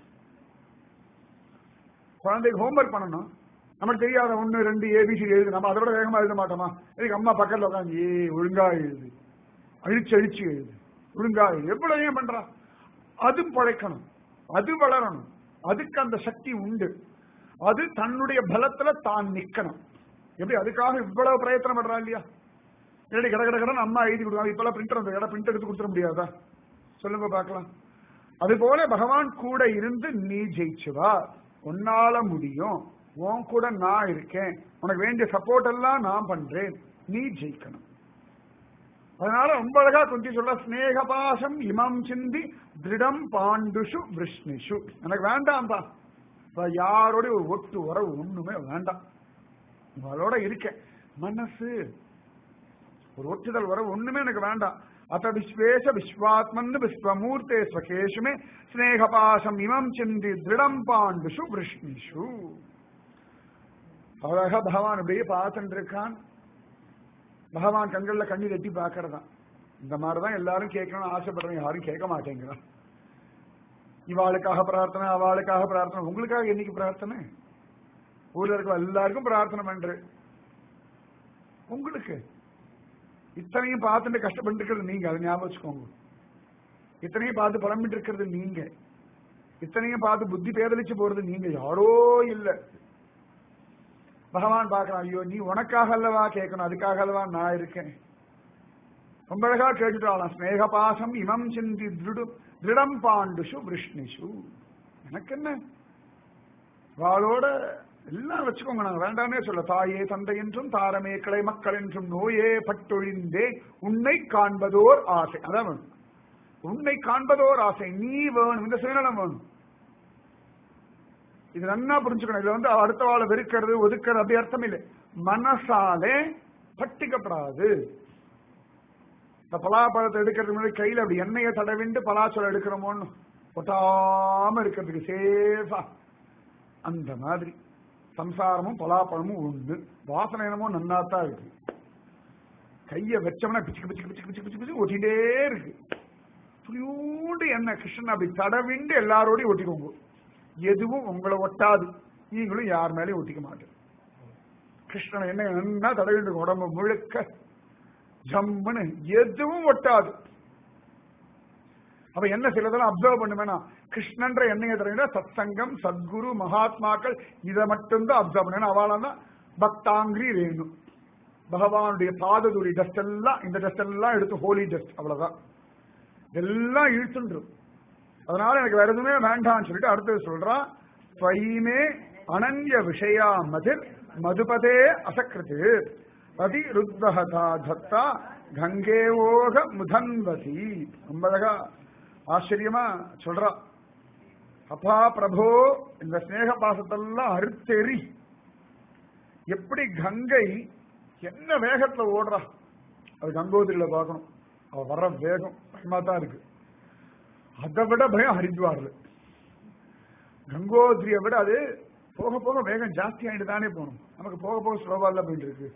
குழந்தைக்கு ஹோம்ஒர்க் பண்ணணும் நமக்கு தெரியாத ஒண்ணு ரெண்டு ஏபிசி எழுது நம்ம அதோட வேகமா எழுத மாட்டோமா இதுக்கு அம்மா பக்கத்துல உட்காந்து ஏ ஒழுங்கா எழுது அழிச்சு அழிச்சு எழுது ஒழுங்கா எழுது எவ்வளவு ஏன் பண்றா அதுவும் பழைக்கணும் அது வளரணும் அதுக்கு அந்த சக்தி உண்டு அது தன்னுடைய பலத்துல தான் நிக்கணும் எப்படி அதுக்காக இவ்வளவு பிரயத்தனம் பண்றா இல்லையா இல்லாட்டி கட கட கடன் அம்மா எழுதி கொடுக்காங்க இப்பெல்லாம் பிரிண்டர் அந்த கடை பிரிண்ட் எடுத்து கொடுத்துட முடியாதா சொல்லுங்க பார்க்கலாம் அது போல பகவான் கூட இருந்து நீ ஜெயிச்சுவா உன்னால முடியும் உன் கூட நான் இருக்கேன் உனக்கு வேண்டிய சப்போர்ட் எல்லாம் நான் பண்றேன் நீ ஜெயிக்கணும் அதனால ரொம்ப அழகா கொஞ்சம் சொல்ல ஸ்னேகபாசம் இமம் சிந்தி திருடம் பாண்டுஷு விஷ்ணிஷு எனக்கு வேண்டாம் தான் யாரோட ஒரு ஒட்டு உறவு ஒண்ணுமே வேண்டாம் அவளோட இருக்கேன் மனசு ஒரு ஒட்டுதல் உறவு ஒண்ணுமே எனக்கு வேண்டாம் அத்த விஸ்வேஷ விஸ்வாத்மன் விஸ்வமூர்த்தே ஸ்வகேஷுமே ஸ்னேகபாசம் இமம் சிந்தி திருடம் பாண்டுஷு விஷ்ணிஷு அழகா பகவான் அப்படியே பார்த்துட்டு இருக்கான் பகவான் கண்கள்ல கண்ணீர் எட்டி பார்க்கறதான் இந்த மாதிரிதான் எல்லாரும் கேட்கணும்னு ஆசைப்படுறவங்க யாரும் கேட்க மாட்டேங்கிறான் இவாளுக்காக பிரார்த்தனை அவளுக்காக பிரார்த்தனை உங்களுக்காக என்னைக்கு பிரார்த்தனை ஊர்ல இருக்க எல்லாருக்கும் பிரார்த்தனை பண்றேன் உங்களுக்கு இத்தனையும் பார்த்துட்டு கஷ்டப்பட்டு இருக்கிறது நீங்க அதை ஞாபகம் வச்சுக்கோங்க இத்தனையும் பார்த்து புலம்பிட்டு இருக்கிறது நீங்க இத்தனையும் பார்த்து புத்தி பேதலிச்சு போறது நீங்க யாரோ இல்ல பகவான் பார்க்கறான் ஐயோ நீ உனக்காக அல்லவா கேட்கணும் அதுக்காக அல்லவா நான் இருக்கேன் ரொம்ப அழகா கேட்டுட்டாளாம் ஸ்னேக பாசம் இமம் சிந்தி திருடு திருடம் பாண்டுஷு விஷ்ணிஷு எனக்கு என்ன வாளோட எல்லாம் வச்சுக்கோங்க நாங்க வேண்டாமே சொல்ல தாயே தந்தை என்றும் தாரமே கிளை மக்கள் என்றும் நோயே பட்டொழிந்தே உன்னை காண்பதோர் ஆசை அதான் வேணும் உன்னை காண்பதோர் ஆசை நீ வேணும் இந்த சுயநலம் வேணும் இது நன்னா புரிஞ்சுக்கணும் இதுல வந்து அடுத்த வாழை வெறுக்கிறது ஒதுக்கிறது அப்படி அர்த்தம் இல்லை மனசாலே பட்டிக்கப்படாது இந்த பலாப்பழத்தை எடுக்கிறதுக்கு முன்னாடி கையில அப்படி எண்ணெயை தடவிண்டு பலாச்சொலை எடுக்கிறோமோன்னு ஒட்டாம இருக்கிறதுக்கு சேஃபா அந்த மாதிரி சம்சாரமும் பலாப்பழமும் ஒண்ணு வாசனை என்னமோ நன்னாத்தான் இருக்கு கைய வச்சோம்னா பிச்சுக்கு பிச்சுக்கு பிச்சுக்கு பிச்சுக்கு பிச்சு பிச்சு ஒட்டிட்டே இருக்கு துளியூண்டு எண்ணெய் கிருஷ்ணன் அப்படி தடவிண்டு எல்லாரோடையும் ஒட்டிக்கோங்க எதுவும் உங்களை ஒட்டாது நீங்களும் யார் மேலேயும் ஒட்டிக்க மாட்டேன் கிருஷ்ணன் என்ன என்ன தடவிண்டு உடம்பு முழுக்க ஜம்முன்னு எதுவும் ஒட்டாது அப்ப என்ன சிலதெல்லாம் அப்சர்வ் பண்ணுவேனா கிருஷ்ணன்ற எண்ணெயை தரவிட சத்சங்கம் சத்குரு மகாத்மாக்கள் இதை மட்டும்தான் அப்சர்வ் பண்ண அவளாம் தான் பக்தாங்கிரி வேணும் பகவானுடைய பாததுரி டஸ்ட் எல்லாம் இந்த டஸ்ட் எல்லாம் எடுத்து ஹோலி டஸ்ட் அவ்வளவுதான் எல்லாம் இழுத்துன்றும் அதனால எனக்கு வேற எதுவுமே வேண்டாம்னு சொல்லிட்டு அடுத்தது சொல்றான் ஸ்வயிமே அனன்ய விஷயா மதிர் மதுபதே அசக்கிருத்து அதி ருத்வகதா தத்தா கங்கேவோக முதன்வதி ரொம்ப அழகா ஆச்சரியமா சொல்றா அப்பா பிரபோ இந்த ஸ்நேக பாசத்தெல்லாம் அறுத்தெறி எப்படி கங்கை என்ன வேகத்துல ஓடுறா அது கங்கோதிரியில பார்க்கணும் அவ வர்ற வேகம் பயமா தான் இருக்கு அதை விட பயம் ஹரித்வார்ல கங்கோத்ரியை விட அது போக போக வேகம் ஜாஸ்தி ஆயிட்டு தானே போகணும் நமக்கு போக போக ஸ்லோவா தான் போயிட்டு இருக்கு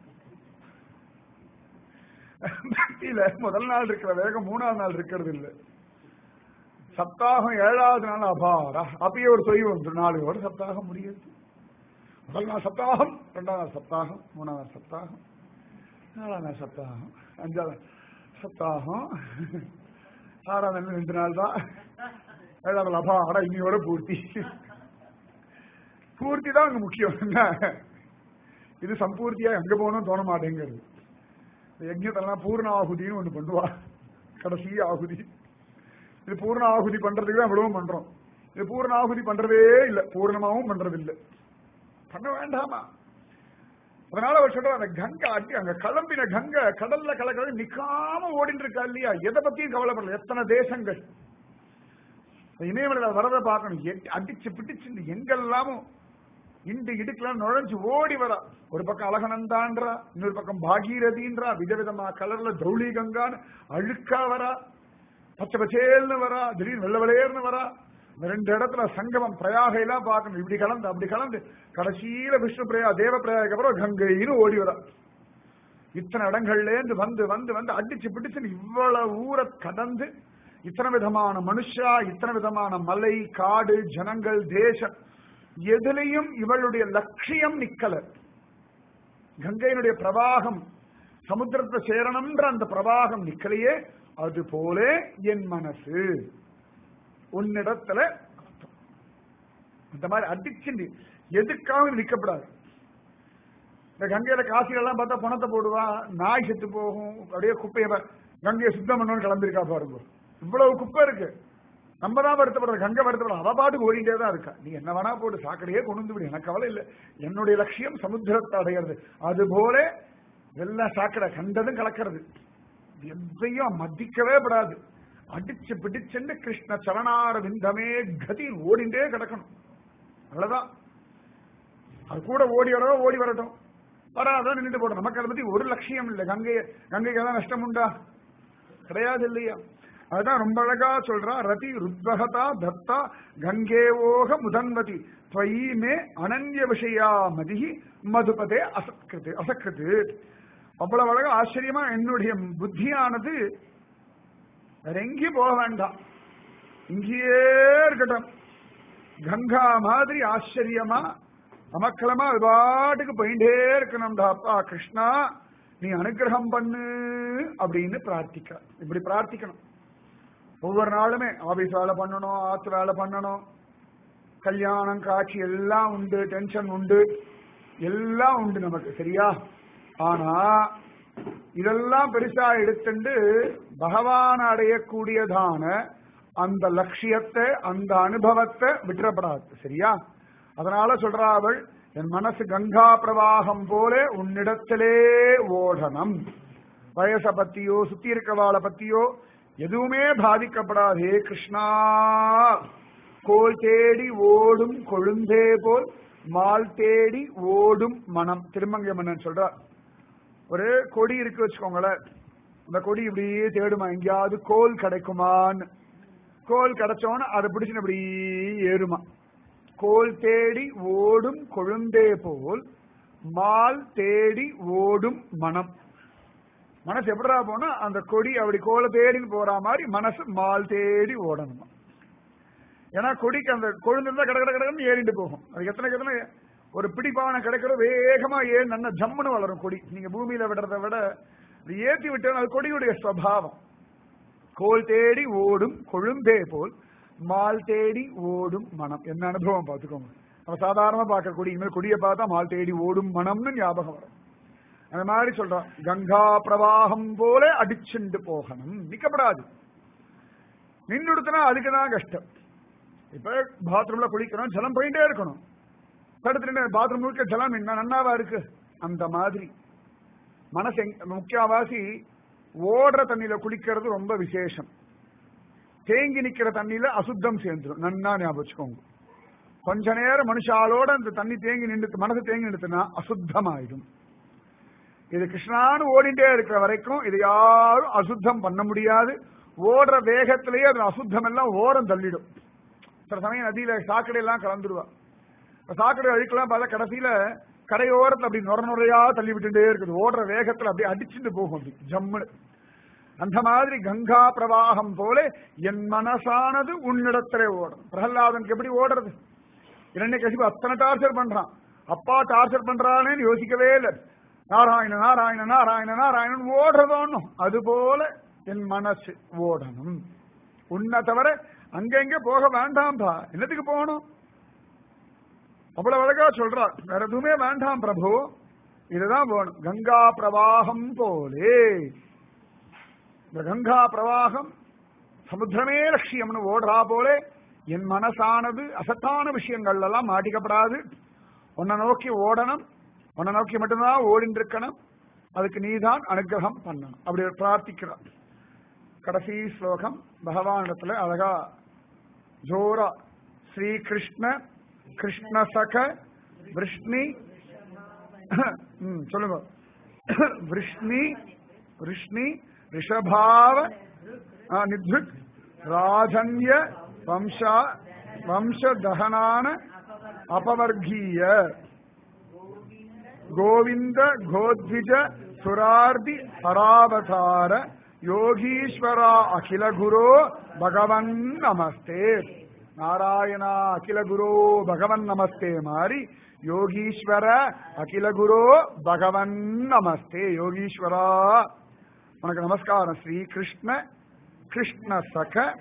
பக்தியில முதல் நாள் இருக்கிற வேகம் மூணாவது நாள் இருக்கிறது இல்ல சப்தாகம் ஏழாவது நாள் அபாரா அப்பயே ஒரு தொய்வு வந்து நாலு ஒரு சப்தாகம் முடியுது முதல் நாள் சப்தாகம் ரெண்டாவது நாள் சப்தாகம் மூணாவது நாள் சப்தாகம் நாலாவது நாள் சப்தாகம் அஞ்சாவது சப்தாகம் ஆறாவது நாள் ரெண்டு நாள் தான் ஏழாவது நாள் அபாரா இன்னையோட பூர்த்தி பூர்த்தி தான் அங்க முக்கியம் என்ன இது சம்பூர்த்தியா எங்க போகணும் தோண மாட்டேங்கிறது யஜ்யத்தெல்லாம் பூர்ண ஆகுதின்னு ஒண்ணு பண்ணுவா கடைசி ஆகுதி இது பூர்ண ஆகுதி பண்றதுக்கு தான் இவ்வளவும் பண்றோம் இது பூர்ண ஆகுதி பண்றதே இல்ல பூர்ணமாவும் பண்றது இல்ல பண்ண வேண்டாமா அதனால அவர் சொல்ற அந்த கங்கை அடி அங்க கிளம்பின கங்கை கடல்ல கலக்கல நிக்காம ஓடிட்டு இருக்கா இல்லையா எதை பத்தியும் கவலைப்படல எத்தனை தேசங்கள் இமயமலையில வரத பார்க்கணும் எட்- அடிச்சு பிடிச்சு எங்கெல்லாமும் இண்டு இடுக்கலாம் நுழைஞ்சு ஓடி வரா ஒரு பக்கம் அழகனந்தான்றா இன்னொரு பக்கம் பாகீரதின்றா விதவிதமா கலர்ல தௌளி கங்கான்னு அழுக்கா வரா பச்சை பச்சேல்னு வரா திடீர்னு வெள்ள வெளையர்னு வரா இந்த ரெண்டு இடத்துல சங்கமம் பிரயாகையெல்லாம் பார்க்கணும் இப்படி கலந்து அப்படி கலந்து கடைசியில விஷ்ணு பிரயா தேவ பிரயாக்கு அப்புறம் கங்கைன்னு ஓடி வரா இத்தனை இடங்கள்ல இருந்து வந்து வந்து வந்து அடிச்சு பிடிச்சு இவ்வளவு ஊரை கடந்து இத்தனை விதமான மனுஷா இத்தனை விதமான மலை காடு ஜனங்கள் தேசம் எதுலையும் இவளுடைய லட்சியம் நிக்கல கங்கையினுடைய பிரவாகம் சமுத்திரத்தை சேரணும்ன்ற அந்த பிரவாகம் நிக்கலையே அது போல என் மனசு உன்னிடத்துல அர்த்தம். இந்த மாதிரி அடிச்சுண்டு எதுக்காக நிக்கப்படாது இந்த கங்கையில காசிலெல்லாம் பார்த்தா பணத்தை போடுவா நாய் செத்து போகும் அப்படியே குப்பையை ப- கங்கையை சுத்தம் பண்ணணும்னு கிளம்பிருக்கா பாருங்க இவ்வளவு குப்பை இருக்கு நம்ம தான் வருத்தப்படுறது கங்கை வருத்தப்படுற அவ பாட்டுக்கு ஓடிட்டே தான் இருக்கா நீ என்ன வேணா போட்டு சாக்கடையே கொண்டு வந்து விடு எனக்கு கவலை இல்லை என்னுடைய லட்சியம் சமுத்திரத்தை அடையிறது அது போல எல்லாம் சாக்கடை கண்டதும் கலக்கிறது எதையும் மதிக்கவே படாது அடிச்சு பிடிச்சுன்னு கிருஷ்ண சரணார விந்தமே கதி ஓடிண்டே கிடக்கணும் அவ்வளவுதான் அது கூட ஓடி வரவோ ஓடி வரட்டும் வராதான் நின்றுட்டு போடும் நமக்கு அதை பத்தி ஒரு லட்சியம் இல்லை கங்கை கங்கைக்கு தான் நஷ்டம் உண்டா கிடையாது இல்லையா அதுதான் ரொம்ப அழகா சொல்றா ரதி ருத்வகதா தத்தா கங்கேவோக முதன்வதி துவயி மே அனன்ய விஷயா மதிஹி மதுபதே அசக்கிருது அசக்கிருது அவ்வளவு அழகா ஆச்சரியமா என்னுடைய புத்தியானது வேற எங்கேயும் போக வேண்டாம் இங்கேயே இருக்கட்டும் கங்கா மாதிரி ஆச்சரியமா அமக்கலமா அது பாட்டுக்கு போயிட்டே இருக்கணும்டா அப்பா கிருஷ்ணா நீ அனுகிரகம் பண்ணு அப்படின்னு பிரார்த்திக்க இப்படி பிரார்த்திக்கணும் ஒவ்வொரு நாளுமே ஆபீஸ் வேலை பண்ணணும் ஆத்து வேலை பண்ணணும் கல்யாணம் காட்சி எல்லாம் உண்டு டென்ஷன் உண்டு எல்லாம் உண்டு நமக்கு சரியா ஆனா இதெல்லாம் பெருசா எடுத்துண்டு பகவான் அடையக்கூடியதான அந்த லட்சியத்தை அந்த அனுபவத்தை விட்டுறப்படாது சரியா அதனால சொல்றா அவள் என் மனசு கங்கா பிரவாகம் போல உன்னிடத்திலே ஓடணும் வயச பத்தியோ சுத்தி இருக்கவாளை பத்தியோ எதுவுமே பாதிக்கப்படாது ஹே கிருஷ்ணா கோல் தேடி ஓடும் கொழுந்தே போல் மால் தேடி ஓடும் மனம் திருமங்கை மன்னன் சொல்றார் ஒரு கொடி இருக்கு வச்சுக்கோங்களேன் அந்த கொடி இப்படியே தேடுமா எங்கேயாவது கோல் கிடைக்குமான்னு கோல் கிடைச்சோன்னு அதை பிடிச்சுன்னு இப்படி ஏறுமா கோல் தேடி ஓடும் கொழுந்தே போல் மால் தேடி ஓடும் மனம் மனசு எப்படா போனா அந்த கொடி அப்படி கோலை தேடின்னு போற மாதிரி மனசு மால் தேடி ஓடணுமா ஏன்னா கொடிக்கு அந்த கொழுந்து இருந்தா கட கட கடன்னு ஏறிட்டு போகும் அது எத்தனை எத்தனை ஒரு பிடிப்பான கிடைக்கிற வேகமா ஏறி நல்ல ஜம்முன்னு வளரும் கொடி நீங்க பூமியில விடுறதை விட இது ஏத்தி விட்டா அது கொடியுடைய சுவாவம் கோல் தேடி ஓடும் கொழுந்தே போல் மால் தேடி ஓடும் மனம் என்ன அனுபவம் பார்த்துக்கோங்க நம்ம சாதாரணமா பார்க்க கொடி இனிமேல் கொடியை பார்த்தா மால் தேடி ஓடும் மனம்னு ஞாபகம் வரும் அந்த மாதிரி சொல்றான் கங்கா பிரவாகம் போல அடிச்சுண்டு போகணும் நிக்கப்படாது நின்றுடுத்தினா அதுக்குதான் கஷ்டம் இப்ப பாத்ரூம்ல குளிக்கிறோம் ஜலம் போயிட்டே இருக்கணும் தடுத்துட்டு பாத்ரூம் முழுக்க ஜலம் என்ன நன்னாவா இருக்கு அந்த மாதிரி மனசு எங்க- முக்கியவாசி ஓடுற தண்ணியில குளிக்கிறது ரொம்ப விசேஷம் தேங்கி நிக்கிற தண்ணியில அசுத்தம் சேர்ந்துடும் நன்னா ஞாபகம் வச்சுக்கோங்க கொஞ்ச நேரம் மனுஷாலோட அந்த தண்ணி தேங்கி நின்று மனசு தேங்கி நின்றுச்சுன்னா அசுத்தமாயிடும் இது கிருஷ்ணான்னு ஓடிட்டே இருக்கிற வரைக்கும் இது யாரும் அசுத்தம் பண்ண முடியாது ஓடுற வேகத்திலேயே அது அசுத்தம் எல்லாம் ஓரம் தள்ளிடும் சில சமயம் நதியில சாக்கடை எல்லாம் கலந்துருவா இப்ப சாக்கடை அழுக்கெல்லாம் பார்த்தா கடைசியில கரையோரத்துல அப்படி நுர நுறையா தள்ளி விட்டுட்டே இருக்குது ஓடுற வேகத்துல அப்படியே அடிச்சுட்டு போகும் அப்படி ஜம்முன்னு அந்த மாதிரி கங்கா பிரவாகம் போல என் மனசானது உன்னிடத்திலே ஓடும் பிரகலாதனுக்கு எப்படி ஓடுறது இரண்டை கசிப்பு அத்தனை டார்ச்சர் பண்றான் அப்பா டார்ச்சர் பண்றானேன்னு யோசிக்கவே இல்லை நாராயண நாராயண நாராயண நாராயணன் ஓடுறதோன்னும் அது போல என் மனசு ஓடணும் உன்னை தவிர அங்கங்க போக வேண்டாம்பா என்னத்துக்கு போகணும் அவ்வளவு அழகா சொல்றார் வேற எதுவுமே வேண்டாம் பிரபு இதுதான் வேணும் கங்கா பிரவாகம் போலே இந்த கங்கா பிரவாகம் சமுத்திரமே லட்சியம்னு ஓடுறா போலே என் மனசானது அசத்தான விஷயங்கள் எல்லாம் மாட்டிக்கப்படாது உன்னை நோக்கி ஓடணும் உன்னை நோக்கி மட்டும்தான் ஓடிட்டு இருக்கணும் அதுக்கு நீதான் அனுகிரகம் பண்ணணும் அப்படி பிரார்த்திக்கிறார் கடைசி ஸ்லோகம் பகவானிடத்துல அழகா ஜோரா ஸ்ரீ கிருஷ்ண கிருஷ்ண சக விஷ்ணி ம், சொல்லுங்க விஷ்ணி விஷ்ணி ரிஷபாவ ஆ, நித்ருக் ராஜன்ய வம்சா வம்சதகனான அபவர்கீய கோவிந்த கோத்விஜ சுரார்தி பராவதார யோகீஸ்வரா அகில குரோ பகவன் நமஸ்தே நாராயணா அகில குரோ பகவன் நமஸ்தே மாதிரி யோகீஸ்வர அகில குரோ பகவன் நமஸ்தே யோகீஸ்வரா உனக்கு நமஸ்காரம் ஸ்ரீ கிருஷ்ண கிருஷ்ண சக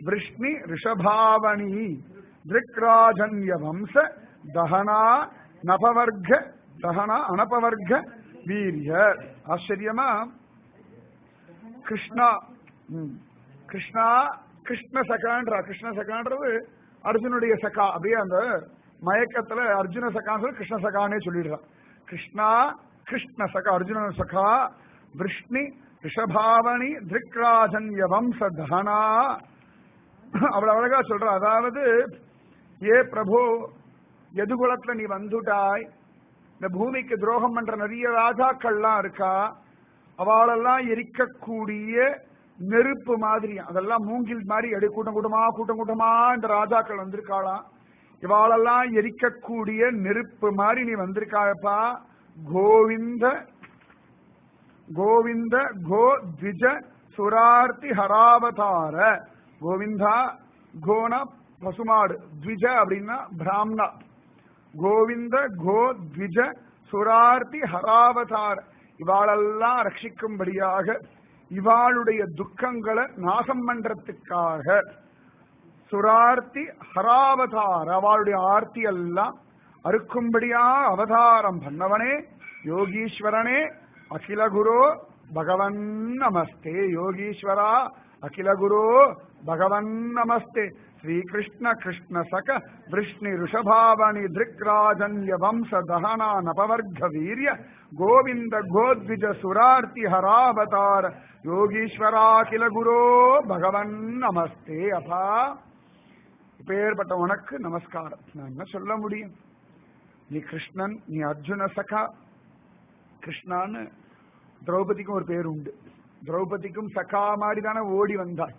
விஷ்ணி ரிஷபாவணி திருக்ராஜன்ய வம்ச தகனா நபவர்க்க தகனா அனபவர்க்க வீரிய ஆச்சரியமா கிருஷ்ணா ம். கிருஷ்ணா கிருஷ்ண சகான்றா கிருஷ்ண சகான்றது அர்ஜுனுடைய சகா அப்படியே அந்த மயக்கத்துல அர்ஜுன சகான்னு சொல்லி கிருஷ்ண சகானே சொல்லிடுறான் கிருஷ்ணா கிருஷ்ண சகா அர்ஜுன சகா விஷ்ணி ரிஷபாவணி திருக்ராஜன்ய வம்ச தகனா அவ்வளவு அழகா சொல்ற அதாவது ஏ பிரபு எதுகுலத்துல நீ வந்துட்டாய் இந்த பூமிக்கு துரோகம் பண்ற நிறைய ராஜாக்கள்லாம் இருக்கா அவளெல்லாம் எரிக்கக்கூடிய நெருப்பு மாதிரி அதெல்லாம் மூங்கில் மாதிரி எடு கூட்டம் கூட்டமா கூட்டம் கூட்டமா இந்த ராஜாக்கள் வந்திருக்காளாம் இவாளெல்லாம் எரிக்கக்கூடிய நெருப்பு மாதிரி நீ வந்திருக்காயப்பா கோவிந்த கோவிந்த கோ த்விஜ சுரார்த்தி ஹராவதார கோவிந்தா கோனா பசுமாடு த்விஜ அப்படின்னா பிராமணா கோவிந்த கோ த்விஜ சுரார்த்தி ஹராவதார இவாளெல்லாம் ரட்சிக்கும்படியாக இவாளுடைய துக்கங்களை நாசம் பண்றதுக்காக சுரார்த்தி ஹராவதார அவளுடைய ஆர்த்தி எல்லாம் அறுக்கும்படியா அவதாரம் பண்ணவனே யோகீஸ்வரனே அகில குரு பகவன் நமஸ்தே யோகீஸ்வரா அகில குரு பகவன் நமஸ்தே ஸ்ரீகிருஷ்ண கிருஷ்ண சக விஷ்ணு ரிஷபாவணி திருக்ராஜன்ய வம்ச தகனா நபவர்க வீரிய கோவிந்த கோத்விஜ சுரார்த்தி ஹராவதார யோகீஸ்வரா கில குரு பகவன் நமஸ்தே அப்பா இப்பேற்பட்ட உனக்கு நமஸ்காரம் நான் என்ன சொல்ல முடியும் நீ கிருஷ்ணன் நீ அர்ஜுன சகா கிருஷ்ணான்னு திரௌபதிக்கும் ஒரு பேர் உண்டு திரௌபதிக்கும் சகா மாதிரி தானே ஓடி வந்தாள்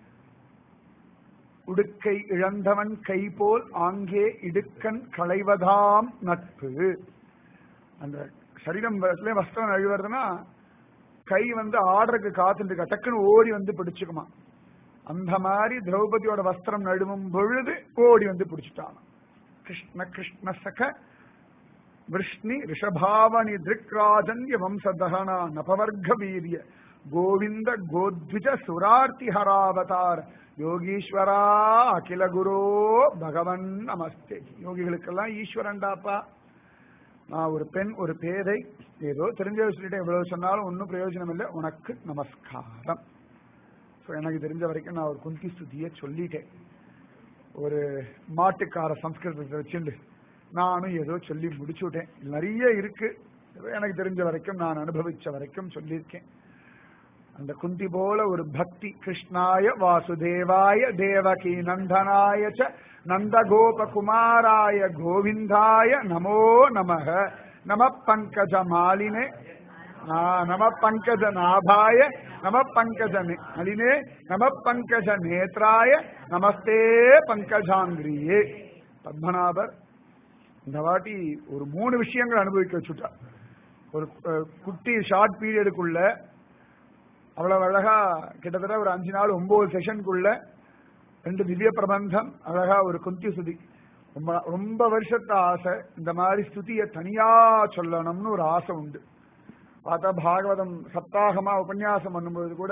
உடுக்கை இழந்தவன் கை போல் ஆங்கே இடுக்கன் களைவதாம் நட்பு அந்த சரீரம் வ- வஸ்திரம் அழிவதுன்னா கை வந்து ஆர்டருக்கு காத்துட்டு இருக்கா. டக்குன்னு ஓடி வந்து பிடிச்சுக்குமா அந்த மாதிரி திரௌபதியோட வஸ்திரம் நழுவும் பொழுது ஓடி வந்து பிடிச்சிட்டான் கிருஷ்ண கிருஷ்ண சக விஷ்ணி ரிஷபாவணி திருக்ராஜன்ய வம்சதகனா நபவர்க வீரிய கோவிந்த கோத்விஜ சுரார்த்தி ஹராவதார் யோகீஸ்வரா அகில குரு பகவன் நமஸ்தே யோகிகளுக்கெல்லாம் ஈஸ்வரன்டாப்பா நான் ஒரு பெண் ஒரு பேதை ஏதோ தெரிஞ்ச சொல்லிட்டேன் எவ்வளவு சொன்னாலும் ஒன்றும் பிரயோஜனம் இல்லை உனக்கு நமஸ்காரம் ஸோ எனக்கு தெரிஞ்ச வரைக்கும் நான் ஒரு குந்தி ஸ்துதியை சொல்லிட்டேன் ஒரு மாட்டுக்கார சம்ஸ்கிருதத்தை வச்சுண்டு நானும் ஏதோ சொல்லி முடிச்சு விட்டேன் நிறைய இருக்கு ஏதோ எனக்கு தெரிஞ்ச வரைக்கும் நான் அனுபவிச்ச வரைக்கும் சொல்லியிருக்கேன் அந்த குந்தி போல ஒரு பக்தி கிருஷ்ணாய வாசுதேவாய தேவகி நந்தனாய ச நந்த கோபகுமாராய கோவிந்தாய நமோ நமக நம பங்கஜ மாலினே ஆ, நம பங்கஜ நாபாய நம பங்கஜ நே- நளினே நம பங்கஜ நேத்ராய நமஸ்தே பங்கஜாங்கிரியே பத்மநாபர் இந்த வாட்டி ஒரு மூணு விஷயங்கள் அனுபவிக்க வச்சுட்டா ஒரு அஹ், குட்டி ஷார்ட் பீரியடுக்குள்ள அவ்வளவு அழகா கிட்டத்தட்ட ஒரு அஞ்சு நாள் ஒன்பது செஷனுக்குள்ள ரெண்டு திவ்ய பிரபந்தம் அழகா ஒரு குந்தி ஸ்துதி ரொம்ப ரொம்ப வருஷத்து ஆசை இந்த மாதிரி ஸ்துதியை தனியா சொல்லணும்னு ஒரு ஆசை உண்டு பார்த்தா பாகவதம் சப்தாகமா உபன்யாசம் பண்ணும்போது கூட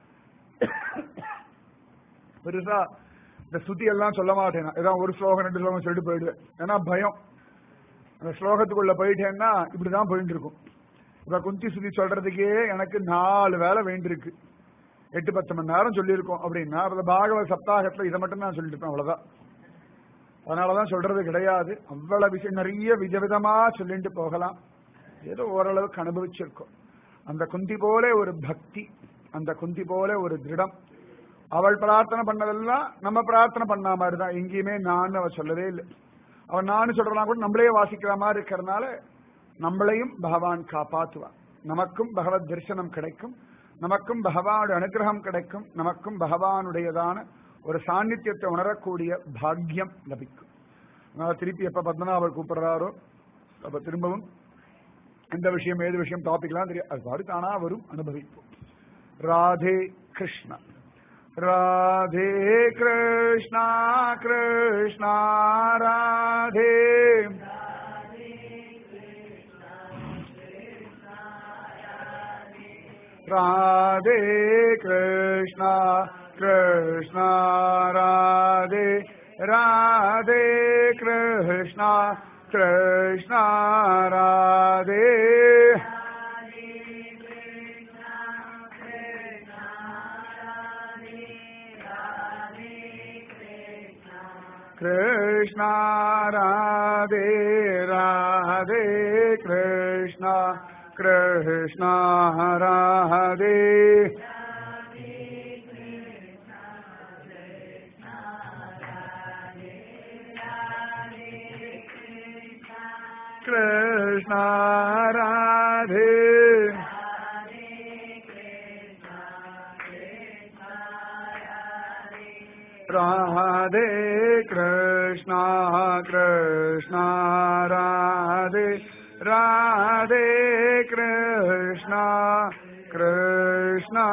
பெருசா இந்த ஸ்துதி எல்லாம் சொல்ல மாட்டேன் நான். ஏதாவது ஒரு ஸ்லோகம் ரெண்டு ஸ்லோகம் சொல்லிட்டு போயிடுவேன் ஏன்னா பயம் அந்த ஸ்லோகத்துக்குள்ள போயிட்டேன்னா இப்படிதான் போயிட்டு இருக்கும் இப்ப குந்தி சுதி சொல்றதுக்கே எனக்கு நாலு வேலை வேண்டியிருக்கு எட்டு பத்து மணி நேரம் சொல்லியிருக்கோம் அப்படின்னா அதுல பாகவத சப்தாகத்துல இதை மட்டும் நான் சொல்லிட்டு இருப்பேன் அவ்வளவுதான் அதனாலதான் சொல்றது கிடையாது அவ்வளவு விஷயம் நிறைய விதவிதமா சொல்லிட்டு போகலாம் ஏதோ ஓரளவுக்கு அனுபவிச்சிருக்கோம் அந்த குந்தி போல ஒரு பக்தி அந்த குந்தி போல ஒரு திருடம் அவள் பிரார்த்தனை பண்ணதெல்லாம் நம்ம பிரார்த்தனை பண்ண மாதிரி தான் எங்கேயுமே நான் அவ சொல்லவே இல்லை அவன் நான் சொல்றலாம் கூட நம்மளே வாசிக்கிற மாதிரி இருக்கிறதுனால நம்மளையும் பகவான் காப்பாத்துவான் நமக்கும் பகவத் தரிசனம் கிடைக்கும் நமக்கும் பகவானுடைய அனுகிரகம் கிடைக்கும் நமக்கும் பகவானுடையதான ஒரு சாநித்தியத்தை உணரக்கூடிய பாக்கியம் லபிக்கும் அதனால திருப்பி எப்ப பத்மநாபர் கூப்பிடுறாரோ அப்ப திரும்பவும் எந்த விஷயம் ஏது விஷயம் டாபிக்லாம் தெரியும் அது பாடு தானா வரும் அனுபவிப்போம் ராதே கிருஷ்ணா ராதே கிருஷ்ணா கிருஷ்ணா ராதே ராதே கிருஷ்ணா कृष्णा राधे राधे कृष्णा कृष्णा राधे कृष्णा राधे राधे कृष्णा कृष्णा राधे कृष्णा राधे राधे कृष्णा कृष्णा राधे राधे कृष्णा कृष्णा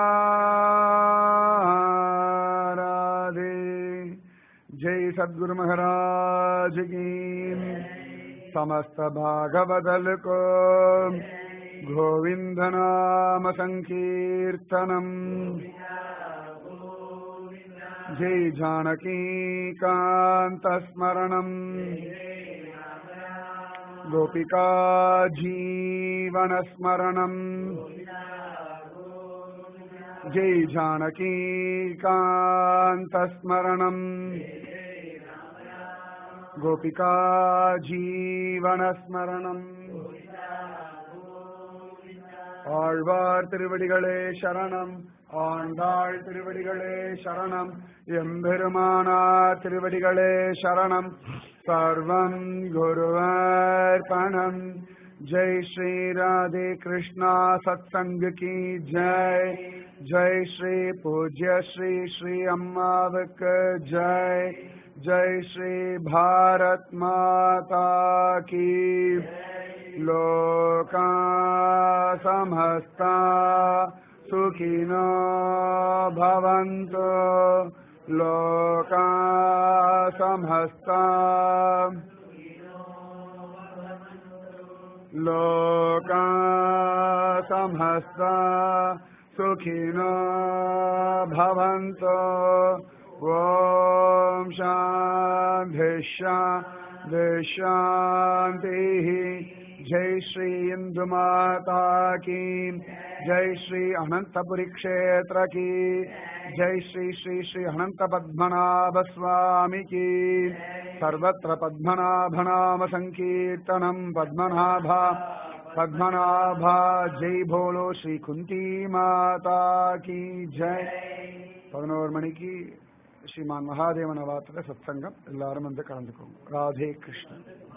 राधे जय सद्गुरु महाराज की समस्त भागवदल को गोविंद नाम संकीर्तनम जय जानकी कांत स्मरणम गोपिका जीवन स्मरणम जय जानकी कांत स्मरणम गोपिका जीवन ஸ்மரணம் ஆழ்வார் திருவடிகளே சரணம் ஆண்டாள் திருவடிகளே சரணம் எம்பெருமானார் திருவடிகளே சரணம் சர்வம் குருவர்பணம் जय श्री राधे कृष्णा सत्संग की जय जय श्री पूज्य श्री श्री अम्मावक जय जय श्री भारत माता की लोका समस्ता सुखिनो भवन्तु लोका समस्ता लोका समस्ता सुखिनो भवन्तु ॐ शान्तिः जय श्री इंदु माता की जय श्री अनंतपुरी क्षेत्र की जय श्री श्री श्री अनंत पद्मनाभ स्वामी की सर्वत्र पद्मनाभ नाम संकीर्तनम पद्मनाभा पद्मनाभा जय बोलो श्री कुंती माता की जय பதினோரு மணிக்கு ஸ்ரீமான் மகாதேவன் அவாத்துல சத்சங்கம் எல்லாரும் வந்து கலந்துக்கோங்க ராதே கிருஷ்ணன்